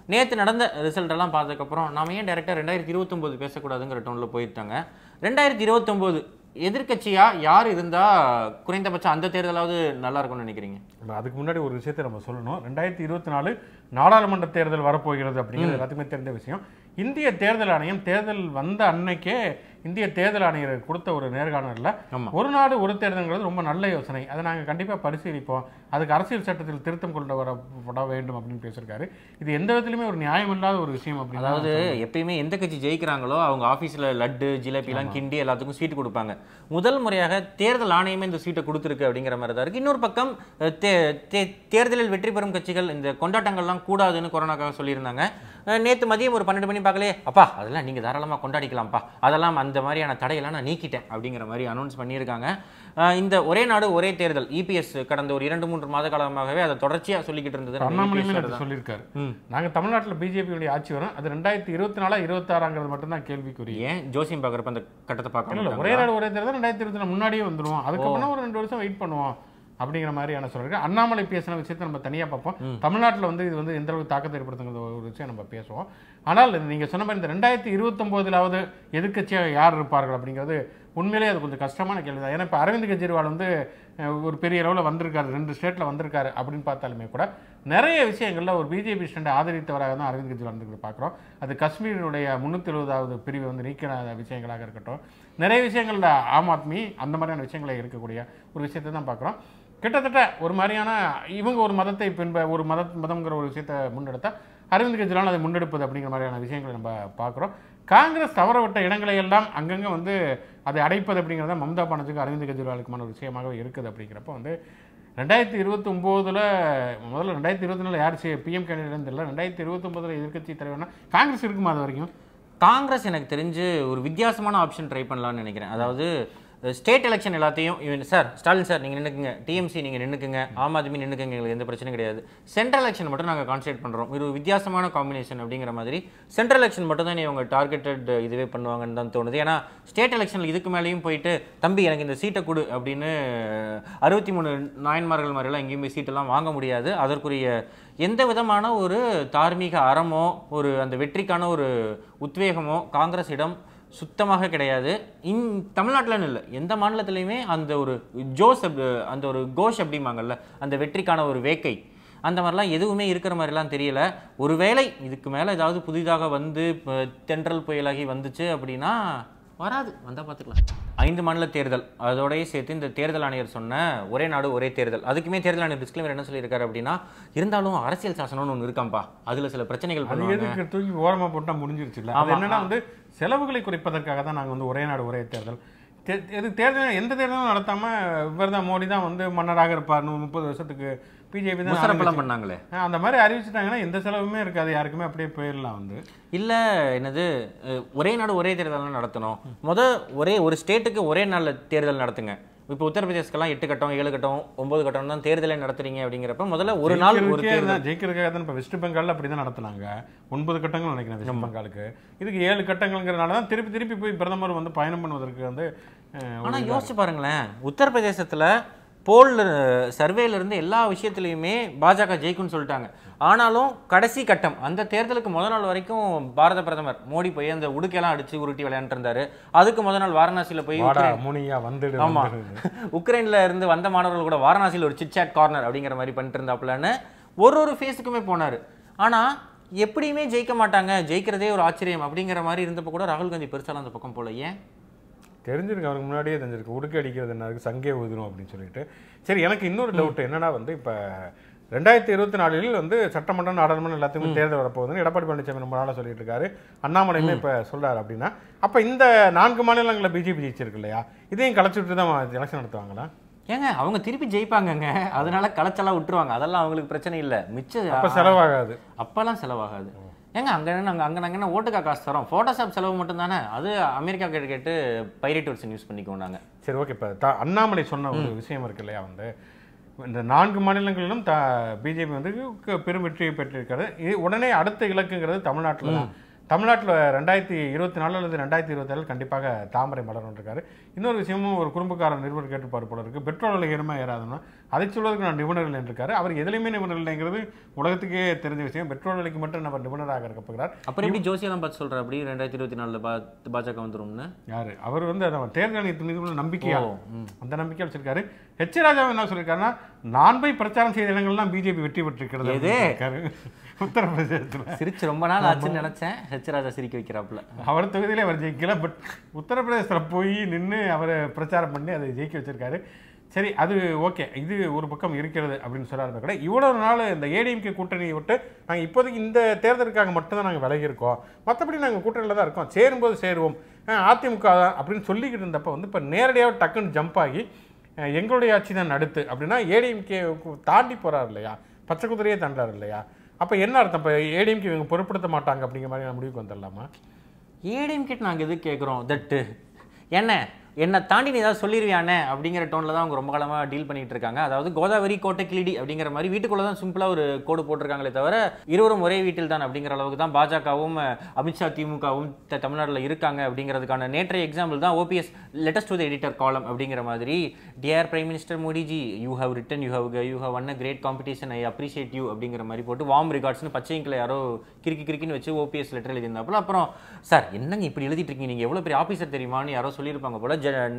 நேற்று நடந்த ரிசல்ட் எல்லாம் பார்த்ததுக்கப்புறம் நாம ஏன் டேரெக்டாக ரெண்டாயிரத்தி இருபத்தொம்போது பேசக்கூடாதுங்கிற டோனில் போயிருட்டாங்க ரெண்டாயிரத்தி இருபத்தொம்போது எதிர்க்கட்சியா யார் இருந்தா குறைந்தபட்சம் அந்த தேர்தலாவது நல்லா இருக்கும்னு நினைக்கிறீங்க நம்ம அதுக்கு முன்னாடி ஒரு விஷயத்தை நம்ம சொல்லணும் ரெண்டாயிரத்தி இருபத்தி நாலு நாடாளுமன்ற தேர்தல் வரப்போகிறது அப்படிங்கிறது எல்லாத்துக்குமே தெரிந்த விஷயம் இந்திய தேர்தல் ஆணையம் தேர்தல் வந்த அன்னைக்கே இந்திய தேர்தல் ஆணையர் கொடுத்த ஒரு நேர்காணலில் ஆமா. ஒரு நாடு ஒரு தேர்தல்ங்கிறது ரொம்ப நல்ல யோசனை அதை நாங்கள் கண்டிப்பாக பரிசீலிப்போம் அதுக்கு அரசியல் சட்டத்தில் திருத்தம் கொண்டு வரப்பட வேண்டும் அப்படின்னு பேசியிருக்காரு இது எந்த விதத்திலுமே ஒரு நியாயமில்லாத ஒரு விஷயம் அப்படின்னு அதாவது எப்பயுமே எந்த கட்சி ஜெயிக்கிறாங்களோ அவங்க ஆஃபீஸில் லட்டு ஜிலேபிலாம் கிண்டி எல்லாத்துக்கும் சீட்டு கொடுப்பாங்க முதல் முறையாக தேர்தல் ஆணையமே இந்த சீட்டை கொடுத்துருக்கு அப்படிங்கிற மாதிரி தான் இருக்கு இன்னொரு பக்கம் அஹ், தே- தே- தேர்தலில் வெற்றி பெறும் கட்சிகள் இந்த கொண்டாட்டங்கள்லாம் கூடாதுன்னு கொரோனாக்காக சொல்லியிருந்தாங்க அஹ், நேத்து மதியம் ஒரு பன்னெண்டு மணி பார்க்கலே அப்பா அதெல்லாம் நீங்க தாராளமா கொண்டாடிக்கலாம்ப்பா அதெல்லாம் அந்த மாதிரியான தடையெல்லாம் நான் நீக்கிட்டேன் அப்படிங்கிற மாதிரி அனௌன்ஸ் பண்ணியிருக்காங்க அஹ், இந்த ஒரே நாடு ஒரே தேர்தல் இபிஎஸ் கடந்த ஒரு இரண்டு மூன்று மாத காலமாகவே அதை தொடர்ச்சியா சொல்லிக்கிட்டு இருந்தது நம்ம அண்ணாமலையுமே EPS நேத்து தான். சொல்லியிருக்காரு ம். நாங்க தமிழ்நாட்டில் பிஜேபியுடைய ஆட்சி வரும் அது ரெண்டாயிரத்தி இருபத்தி நாலா இருபத்தாறாங்கிறது மட்டும்தான் கேள்விக்குறி ஏன் ஜோசியம் பார்க்குறப்ப அந்த கட்டத்தை பார்க்க இல்ல, இல்ல, ஒரே நாடு ஒரே தேர்தல் ரெண்டாயிரத்தி இருபத்தி நாலு முன்னாடியே வந்துருவோம் அதுக்கப்புறம் ஒரு ரெண்டு வருஷம் வெயிட் பண்ணுவோம் அப்படிங்கிற மாதிரியான சொல்லிருக்கு அண்ணாமலை பேசின விஷயத்தை நம்ம தனியா பார்ப்போம் தமிழ்நாட்டுல வந்து இது வந்து எந்த அளவுக்கு தாக்கத்தை ஏற்படுத்துங்கிற ஒரு விஷயம் நம்ம பேசுவோம் ஆனால் நீங்க சொன்ன மாதிரி இந்த ரெண்டாயிரத்தி இருபத்தொம்போதுலாவது எதிர்க்கட்சியாக யார் இருப்பார்கள் அப்படிங்கிறது உண்மையிலேயே அது கொஞ்சம் கஷ்டமான கேள்வி தான் ஏன்னா இப்போ அரவிந்த் கெஜ்ரிவால் வந்து அஹ், ஒரு பெரிய அளவில் வந்திருக்காரு ரெண்டு ஸ்டேட்டில் வந்திருக்காரு அப்படின்னு பார்த்தாலுமே கூட நிறைய விஷயங்களில் ஒரு பிஜேபி ஸ்டாண்டை ஆதரித்தவராக தான் அரவிந்த் கெஜ்ரிவால் வந்து பார்க்குறோம் அது காஷ்மீரினுடைய முந்நூற்றி எழுபதாவது பிரிவை வந்து நீக்கிற விஷயங்களாக இருக்கட்டும் நிறைய விஷயங்களில் ஆம் ஆத்மி அந்த மாதிரியான விஷயங்களை இருக்கக்கூடிய ஒரு விஷயத்தை தான் பார்க்குறோம் கிட்டத்தட்ட ஒரு மாதிரியான இவங்க ஒரு மதத்தை பின்ப ஒரு மத மதம்ங்கிற ஒரு விஷயத்தை முன்னெடுத்தா அரவிந்த் கெஜ்ரிவால் அதை முன்னெடுப்பது அப்படிங்கிற மாதிரியான விஷயங்களை நம்ம பார்க்குறோம் காங்கிரஸ் தவற விட்ட இடங்களை எல்லாம் அங்கங்கே வந்து அதை அடைப்பது அப்படிங்கிறத மம்தா பானர்ஜிக்கு அரவிந்த் கெஜ்ரிவாலுக்குமான ஒரு விஷயமாகவே இருக்குது அப்படிங்கிறப்ப வந்து ரெண்டாயிரத்தி இருபத்தி ஒம்போதில் முதல்ல ரெண்டாயிரத்தி இருபத்தி நாலு யார் பிஎம் கேண்டிடேட்னு தெரியல ரெண்டாயிரத்தி இருபத்தொம்போதில் எதிர்க்கட்சி தலைவர்னா காங்கிரஸ் இருக்குமா அது வரைக்கும் காங்கிரஸ் எனக்கு தெரிஞ்சு ஒரு வித்தியாசமான ஆப்ஷன் ட்ரை பண்ணலாம்னு நினைக்கிறேன் அதாவது ஸ்டேட் எலெக்ஷன் எல்லாத்தையும் இவன் சார் ஸ்டாலின் சார் நீங்கள் நின்னுக்குங்க டிஎம்சி நீங்கள் நின்னுக்குங்க ஆம் ஆத்மி நின்னுக்குங்க எங்களுக்கு எந்த பிரச்சனையும் கிடையாது சென்ட்ரல் எலெக்ஷன் மட்டும் நாங்கள் கான்சென்ட்ரேட் பண்ணுறோம் இது ஒரு வித்தியாசமான காம்பினேஷன் அப்படிங்கிற மாதிரி சென்ட்ரல் எலெக்ஷன் மட்டும் தான் இவங்க டார்கெட்டட் இதுவே பண்ணுவாங்கன்னு தான் தோணுது ஏன்னா ஸ்டேட் எலெக்ஷனில் இதுக்கு மேலேயும் போயிட்டு தம்பி எனக்கு இந்த சீட்டை கொடு அப்படின்னு அறுபத்தி மூணு நாயன்மார்கள் மாதிரிலாம் எங்கேயுமே சீட்டெல்லாம் வாங்க முடியாது அதற்குரிய எந்த விதமான ஒரு தார்மீக அறமோ ஒரு அந்த வெற்றிக்கான ஒரு உத்வேகமோ காங்கிரஸிடம் சுத்தமாக கிடையாது இன் தமிழ்நாட்டிலன்னு இல்லை எந்த மாநிலத்திலையுமே அந்த ஒரு ஜோஸ் அப் அந்த ஒரு கோஷ் அப்படிம்பாங்கல்ல அந்த வெற்றிக்கான ஒரு வேக்கை அந்த மாதிரிலாம் எதுவுமே இருக்கிற மாதிரிலாம் தெரியல ஒருவேளை இதுக்கு மேலே ஏதாவது புதிதாக வந்து இப்போ தென்றல் புயலாகி வந்துச்சு அப்படின்னா வராது வந்தால் பார்த்துக்கலாம் ஐந்து மாநில தேர்தல் அதோடய சேர்த்து இந்த தேர்தல் ஆணையர் சொன்ன ஒரே நாடு ஒரே தேர்தல் அதுக்குமே தேர்தல் ஆணையர் டிஸ்க்ளைமர் என்ன சொல்லியிருக்காரு அப்படின்னா இருந்தாலும் அரசியல் சாசனம்னு ஒன்று இருக்காம்பா அதில் சில பிரச்சனைகள் அது பண்ணுவாங்க எதுக்கு தூக்கி ஓரமா போட்டா முடிஞ்சிருச்சுல்ல அது ஆமா. என்னன்னா வந்து செலவுகளை குறைப்பதற்காக தான் நாங்க வந்து ஒரே நாடு ஒரே தேர்தல் தே- இது தேர்தல் எந்த தேர்தலும் நடத்தாம இவர் தான் மோடி தான் வந்து மன்னராக இருப்பார் நூ- முப்பது வருஷத்துக்கு பிஜேபி தான் முசரப்பெல்லாம் ஆரம்பிச்சு- பண்ணாங்களே ஆ, அந்த மாதிரி அறிவிச்சிட்டாங்கன்னா எந்த செலவுமே இருக்காது யாருக்குமே அப்படியே போயிடலாம் வந்து இல்லை என்னது அஹ், ஒரே நாடு ஒரே தேர்தல் நடத்தணும் முத ஒரே ஒரு ஸ்டேட்டுக்கு ஒரே நாளில் தேர்தல் நடத்துங்க இப்போ உத்தரப்பிரதேசக்கெல்லாம் எட்டு கட்டம் ஏழு கட்டம் ஒன்பது கட்டம் தான் தேர்தலே நடத்துறீங்க அப்படிங்கிறப்ப முதல்ல ஒரு நாள் ஒரு ஜெயிக்கிறதுக்கே தேர்தல் தான் ஜெயிக்கிறதுக்காக தான் இப்போ வெஸ்ட் பெங்கால்ல அப்படி தான் நடத்துனாங்க ஒன்பது கட்டங்கள் நினைக்கிறேன் வெஸ்ட் பெங்காலுக்கு இதுக்கு ஏழு கட்டங்கள்ங்கிறனால தான் திருப்பி திருப்பி போய் பிரதமர் வந்து பயணம் பண்ணுவதற்கு வந்து அஹ், ஒரு ஆனா இதா யோசிச்சு பாருங்களேன் உத்தரப்பிரதேசத்துல போல் சர்வேல இருந்து எல்லா விஷயத்துலையுமே பாஜக ஜெயிக்கும்னு சொல்லிட்டாங்க ஆனாலும் கடைசி கட்டம் அந்த தேர்தலுக்கு முத நாள் வரைக்கும் பாரத பிரதமர் மோடி போய் அந்த உடுக்கையெல்லாம் அடிச்சு உருட்டி விளையாண்டு இருந்தாரு அதுக்கு முத நாள் வாரணாசியில போய் வாடா உக்ரைன் முனியா வந்துடு ஆமா வந்துடு. உக்ரைன்ல இருந்து வந்த மாணவர்கள் கூட வாரணாசியில் ஒரு சிட்சாட் கார்னர் அப்படிங்கிற மாதிரி பண்ணிட்டு இருந்தாப்புலன்னு ஒரு ஒரு ஃபேஸுக்குமே போனாரு ஆனா எப்படியுமே ஜெயிக்க மாட்டாங்க ஜெயிக்கிறதே ஒரு ஆச்சரியம் அப்படிங்கிற மாதிரி இருந்தப்ப கூட ராகுல் காந்தி பெருசாலாம் அந்த பக்கம் போல ஏன் தெரிஞ்சிருக்கு அவருக்கு முன்னாடியே தெரிஞ்சிருக்கு உடுக்கு அடிக்கிறது என்ன இருக்கு சங்கே ஊதுரும் அப்படின்னு சொல்லிட்டு சரி எனக்கு இன்னொரு டவுட் என்னன்னா வந்து இப்போ ரெண்டாயிரத்தி இருபத்தி நாலில் வந்து சட்டமன்றம் நாடாளுமன்றம் எல்லாத்துக்குமே தேர்தல் வரப்போகுதுன்னு எடப்பாடி பழனிசாமி ரொம்ப நாளாக சொல்லிட்டு இருக்காரு அண்ணாமலையுமே இப்போ சொல்றாரு அப்படின்னா அப்போ இந்த நான்கு மாநிலங்களில் பிஜேபி ஜெயிச்சிருக்கு இல்லையா இதையும் கலைச்சி விட்டு தான் எலெக்ஷன் நடத்துவாங்களா ஏங்க அவங்க திருப்பி ஜெயிப்பாங்கங்க அதனால களைச்செல்லாம் விட்டுருவாங்க அதெல்லாம் அவங்களுக்கு பிரச்சனை இல்லை மிச்சம் அப்போ செலவாகாது அப்பெல்லாம் செலவாகாது ஏங்க அங்க என்ன நாங்கள் அங்கே நாங்கள் என்ன ஓட்டுக்கா காசு தரோம் ஃபோட்டோஷாப் செலவு மட்டும் தானே அது அமெரிக்கா கேட்டு கேட்டு பைரேட் வெர்ஷன் யூஸ் பண்ணிக்குவோம் நாங்கள் சரி ஓகே இப்போ த அண்ணாமலை சொன்ன ஒரு விஷயம் இருக்கு இல்லையா வந்து இந்த நான்கு மாநிலங்களிலும் த பிஜேபி வந்து க- பெரும் வெற்றியை பெற்றிருக்கிறது இது உடனே அடுத்த இலக்குங்கிறது தமிழ்நாட்டில் தான் தமிழ்நாட்டில் ரெண்டாயிரத்தி இருபத்தி நாலு அல்லது ரெண்டாயிரத்தி இருபத்தேழு கண்டிப்பாக தாமரை மலர்னு இருக்காரு இன்னொரு விஷயமும் ஒரு குறும்புக்கார நிருபர் கேட்டுப்பார் போல இருக்கு பெட்ரோல் விலை ஏறுமா ஏறாதுன்னா அதை சொல்வதற்கு நான் நிபுணர் இல்லைன்னு இருக்காரு அவர் எதுலையுமே நிபுணர் இல்லைங்கிறது உலகத்துக்கே தெரிஞ்ச விஷயம் பெட்ரோல் விலைக்கு மட்டும் நம்ம நிபுணராக இருக்க போகிறார் அப்புறம் எப்படி ஜோசியெல்லாம் பார்த்து சொல்ற அப்படி ரெண்டாயிரத்தி இருபத்தி நாலுல பா பாஜக வந்துரும்னு யாரு அவர் வந்து அதான் தேர்தல் ஆணையத்தின் மீது உள்ள நம்பிக்கையா ஓ, ம். அந்த நம்பிக்கை வச்சிருக்காரு ஹெச் ராஜா என்ன சொல்லியிருக்காருன்னா நான் போய் பிரச்சாரம் செய்த இடங்கள்லாம் பிஜேபி வெற்றி பெற்றிருக்கிறது எது? அப்படின்னு சொல்லியிருக்காரு. உத்தரப்பிரதேசத்தில் சிரிச்சு ரொம்ப நாள் ஆச்சுன்னு நினைச்சேன் ஹெச் ராஜா சிரிக்க வைக்கிறாப்புல அவர் தொகுதியிலே அவர் ஜெயிக்கல பட் உத்தரப்பிரதேசத்தில் போய் நின்று அவர் பிரச்சாரம் பண்ணி அதை ஜெயிக்க வச்சிருக்காரு சரி அது ஓகே இது ஒரு பக்கம் இருக்கிறது அப்படின்னு சொல்லாத கூட இவ்வளவு நாள் இந்த ஏடிஎம்கே கூட்டணியை விட்டு நாங்கள் இப்போதைக்கு இந்த தேர்தலுக்காக மட்டும்தான் நாங்கள் விலகி இருக்கோம் மற்றபடி நாங்கள் கூட்டணியில் தான் இருக்கோம் சேரும்போது சேருவோம் அஹ் அதிமுக தான் அப்படின்னு சொல்லிக்கிட்டு இருந்தப்போ வந்து இப்போ நேரடியாக டக்குன்னு ஜம்ப் ஆகி அஹ் எங்களுடைய ஆட்சி தான் அடுத்து அப்படின்னா ஏடிஎம்கே தாண்டி போறாரு இல்லையா பச்சை குதிரையே தாண்டாரு இல்லையா அப்போ என்ன அர்த்தம் இப்போ ஏடிஎம்கே இவங்க பொருட்படுத்த மாட்டாங்க அப்படிங்கிற மாதிரி நான் முடிவுக்கு வந்துடலாமா ஏடிஎம் கிட்ட நாங்கள் எது கேட்குறோம் தட்டு என்ன என்னை தாண்டி நீ ஏதாவது சொல்லிடுவியானே அப்படிங்கிற டோனில் தான் அவங்க ரொம்ப காலமாக டீல் பண்ணிட்டு இருக்காங்க அதாவது கோதாவரி கோட்டை கிளிடி அப்படிங்கிற மாதிரி வீட்டுக்குள்ளே தான் சிம்பிளாக ஒரு கோடு போட்டிருக்காங்களே தவிர இருவரும் ஒரே வீட்டில் தான் அப்படிங்கிற அளவுக்கு தான் பாஜகவும் அமித்ஷா திமுகவும் த- தமிழ்நாட்டுல இருக்காங்க அப்படிங்கிறதுக்கான நேற்றைய எக்ஸாம்பிள் தான் OPS letters to the editor column அப்படிங்கிற மாதிரி dear prime minister Modi ji you have written you have you have won a great competition I appreciate you அப்படிங்கிற மாதிரி போட்டு வார்ம் ரிகார்ட்ஸ்னு பச்சை இங்கில் யாரோ கிறுக்கி கிறுக்கின்னு வச்சு ஓபிஎஸ் லெட்டர் எழுதியிருந்தாப்புல அப்புறம் சார் என்னங்க இப்படி எழுதிட்டு இருக்கீங்க நீங்கள் எவ்வளோ பெரிய ஆஃபீஸர் தெரியுமான்னு யாரோ சொல்லியிருப்பாங்க போல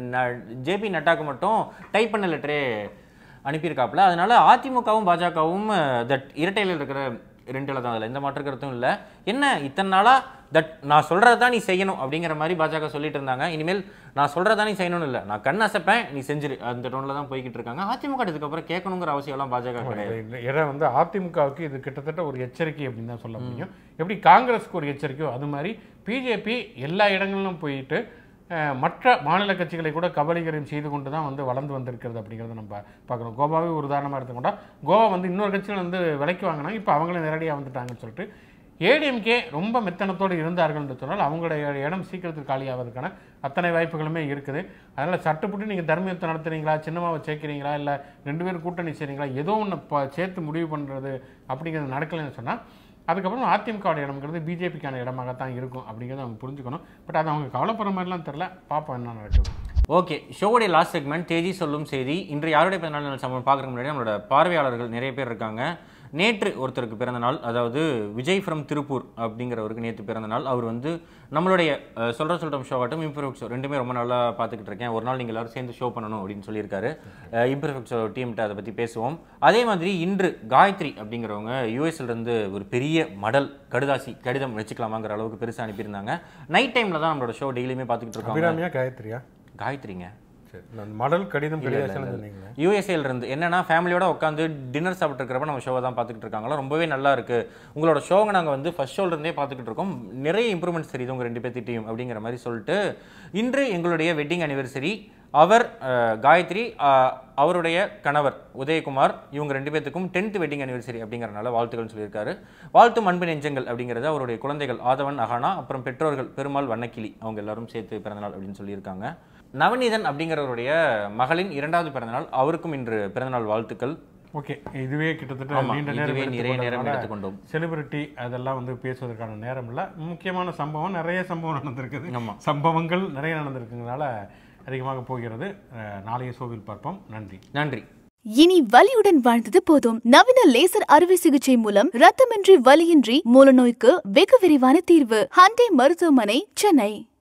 ஜேபி நட்டாக்கு மட்டும் டைப் பண்ண லெட்டரே அனுப்பியிருக்காப்புல அதனால அதிமுகவும் பாஜகவும் தட் இரட்டையில் இருக்கிற ரெண்டில் தான் அதில் எந்த மாற்று கருத்தும் இல்லை என்ன இத்தனை நாளாக தட் நான் சொல்கிறத தான் நீ செய்யணும் அப்படிங்கிற மாதிரி பாஜக சொல்லிட்டு இருந்தாங்க இனிமேல் நான் சொல்கிறதா நீ செய்யணும்னு இல்லை நான் கண் அசைப்பேன் நீ செஞ்சிரு அந்த டோனில் தான் போய்கிட்டு இருக்காங்க அதிமுக இதுக்கப்புறம் கேட்கணுங்கிற அவசியம்லாம் பாஜக கிடையாது ஏன்னா வந்து அதிமுகவுக்கு இது கிட்டத்தட்ட ஒரு எச்சரிக்கை அப்படின்னு தான் சொல்ல முடியும் எப்படி காங்கிரஸ்க்கு ஒரு எச்சரிக்கையோ அது மாதிரி பிஜேபி எல்லா இடங்களிலும் போயிட்டு அஹ், மற்ற மாநில கட்சிகளை கூட கபலீகரம் செய்து கொண்டு தான் வந்து வளர்ந்து வந்திருக்கிறது அப்படிங்கிறத நம்ம பார்க்குறோம் கோவாவே ஒரு உதாரணமாக எடுத்துக்கொண்டா கோவா வந்து இன்னொரு கட்சிகள் வந்து விலைக்கு வாங்கினாங்க இப்போ அவங்களும் நேரடியாக வந்துட்டாங்கன்னு சொல்லிட்டு ஏடிஎம்கே ரொம்ப மெத்தனத்தோடு இருந்தார்கள் என்று சொன்னால் அவங்களுடைய இடம் சீக்கிரத்தில் காலியாவதற்கான அத்தனை வாய்ப்புகளுமே இருக்குது அதனால் சட்டுப்பட்டு நீங்கள் தர்மயுத்தம் நடத்துறீங்களா சின்னமாவை சேர்க்குறீங்களா இல்லை ரெண்டு பேரும் கூட்டணி செய்கிறீங்களா ஏதோ ஒன்று சேர்த்து முடிவு பண்ணுறது அப்படிங்கிறது நடக்கலைன்னு சொன்னால் அதுக்கப்புறம் அதிமுகவோட இடம்ங்கிறது பிஜேபிக்கான இடமாகத்தான் இருக்கும் அப்படிங்கிறத அவங்க புரிஞ்சுக்கணும் பட் அது அவங்க கவலைப்படுற மாதிரிலாம் தெரில பார்ப்போம் என்ன நடக்குது ஓகே ஷோவுடைய லாஸ்ட் செக்மெண்ட் தேதி சொல்லும் செய்தி இன்று யாருடைய பிறந்தநாள் நாள் சம்பவம் பார்க்குறதுக்கு முன்னாடி நம்மளோட பார்வையாளர்கள் நிறைய பேர் இருக்காங்க நேற்று ஒருத்தருக்கு பிறந்த நாள் அதாவது விஜய் ஃப்ரம் திருப்பூர் அப்படிங்கிறவருக்கு நேற்று பிறந்த நாள் அவர் வந்து நம்மளுடைய அஹ், சொல்ற சொல்கிறோம் ஷோ ஆகட்டும் இம்பர்ஃபெக்ட் ஷோ ரெண்டுமே ரொம்ப நல்லா பார்த்துக்கிட்டு இருக்கேன் ஒரு நாள் நீங்கள் எல்லாரும் சேர்ந்து ஷோ பண்ணணும் அப்படின்னு சொல்லியிருக்காரு இம்பர்ஃபெக்ட் ஷோ டீம்கிட்ட அதை பற்றி பேசுவோம் அதே மாதிரி இன்று காயத்ரி அப்படிங்கிறவங்க யூஎஸ்ல இருந்து ஒரு பெரிய மடல் கடுதாசி கடிதம் வச்சுக்கலாமாங்கிற அளவுக்கு பெருசாக அனுப்பியிருந்தாங்க நைட் டைமில் தான் நம்மளோட ஷோ டெய்லியுமே பார்த்துக்கிட்டு இருக்கோம் அபிராமியா காயத்ரியா காயத்ரிங்க சரி நான் மடல் கடிதம் கடிதாசனம் சொன்னீங்க யூஎஸ்ஏல இருந்து என்னன்னா ஃபேமிலியோட உட்காந்து டின்னர் சாப்பிட்டு இருக்கிறப்ப நம்ம ஷோவை தான் பார்த்துக்கிட்டு இருக்காங்களா ரொம்பவே நல்லா இருக்கு உங்களோட ஷோவை நாங்கள் வந்து ஃபர்ஸ்ட் ஷோல இருந்தே பார்த்துக்கிட்டு இருக்கோம் நிறைய இம்ப்ரூவ்மெண்ட்ஸ் தெரியுது உங்க ரெண்டு பேர்த்திட்டையும் அப்படிங்கிற மாதிரி சொல்லிட்டு இன்று எங்களுடைய வெட்டிங் அனிவர்சரி அவர் அஹ், காயத்ரி அஹ், அவருடைய கணவர் உதயகுமார் இவங்க ரெண்டு பேர்த்துக்கும் டென்த் வெட்டிங் அனிவர்சரி அப்படிங்கறனால வாழ்த்துக்கள் சொல்லியிருக்காரு வாழ்த்தும் அன்பு நெஞ்சங்கள் அப்படிங்கிறது அவருடைய குழந்தைகள் ஆதவன் அகானா அப்புறம் பெற்றோர்கள் பெருமாள் வண்ணக்கிளி அவங்க எல்லாரும் சேர்த்து பிறந்தநாள் அப்படின்னு சொல்லியிருக்காங்க நவநீதன் அப்படிங்கிறவருடைய மகளின் இரண்டாவது பிறந்தநாள் அவருக்கும் இன்று பிறந்தநாள் வாழ்த்துக்கள் ஓகே இதுவே கிட்டத்தட்ட ஆமா, நீண்ட நேரம் இதுவே நிறைய நேரம் எடுத்துக்கொண்டதுனால எடுத்துக்கொண்டோம் செலிபிரிட்டி அதெல்லாம் வந்து பேசுவதற்கான நேரம் இல்லை முக்கியமான சம்பவம் நிறைய சம்பவம் நடந்திருக்குது ஆமா. சம்பவங்கள் நிறைய நடந்திருக்குங்கிறனால அதிகமாக போகிறது அஹ், நாளைய ஷோவில் பார்ப்போம் நன்றி நன்றி இனி வலியுடன் வாழ்ந்தது போதும் நவீன லேசர் அறுவை சிகிச்சை மூலம் ரத்தமின்றி வலியின்றி மூலநோய்க்கு வெகு விரைவான தீர்வு ஹண்டே மருத்துவமனை சென்னை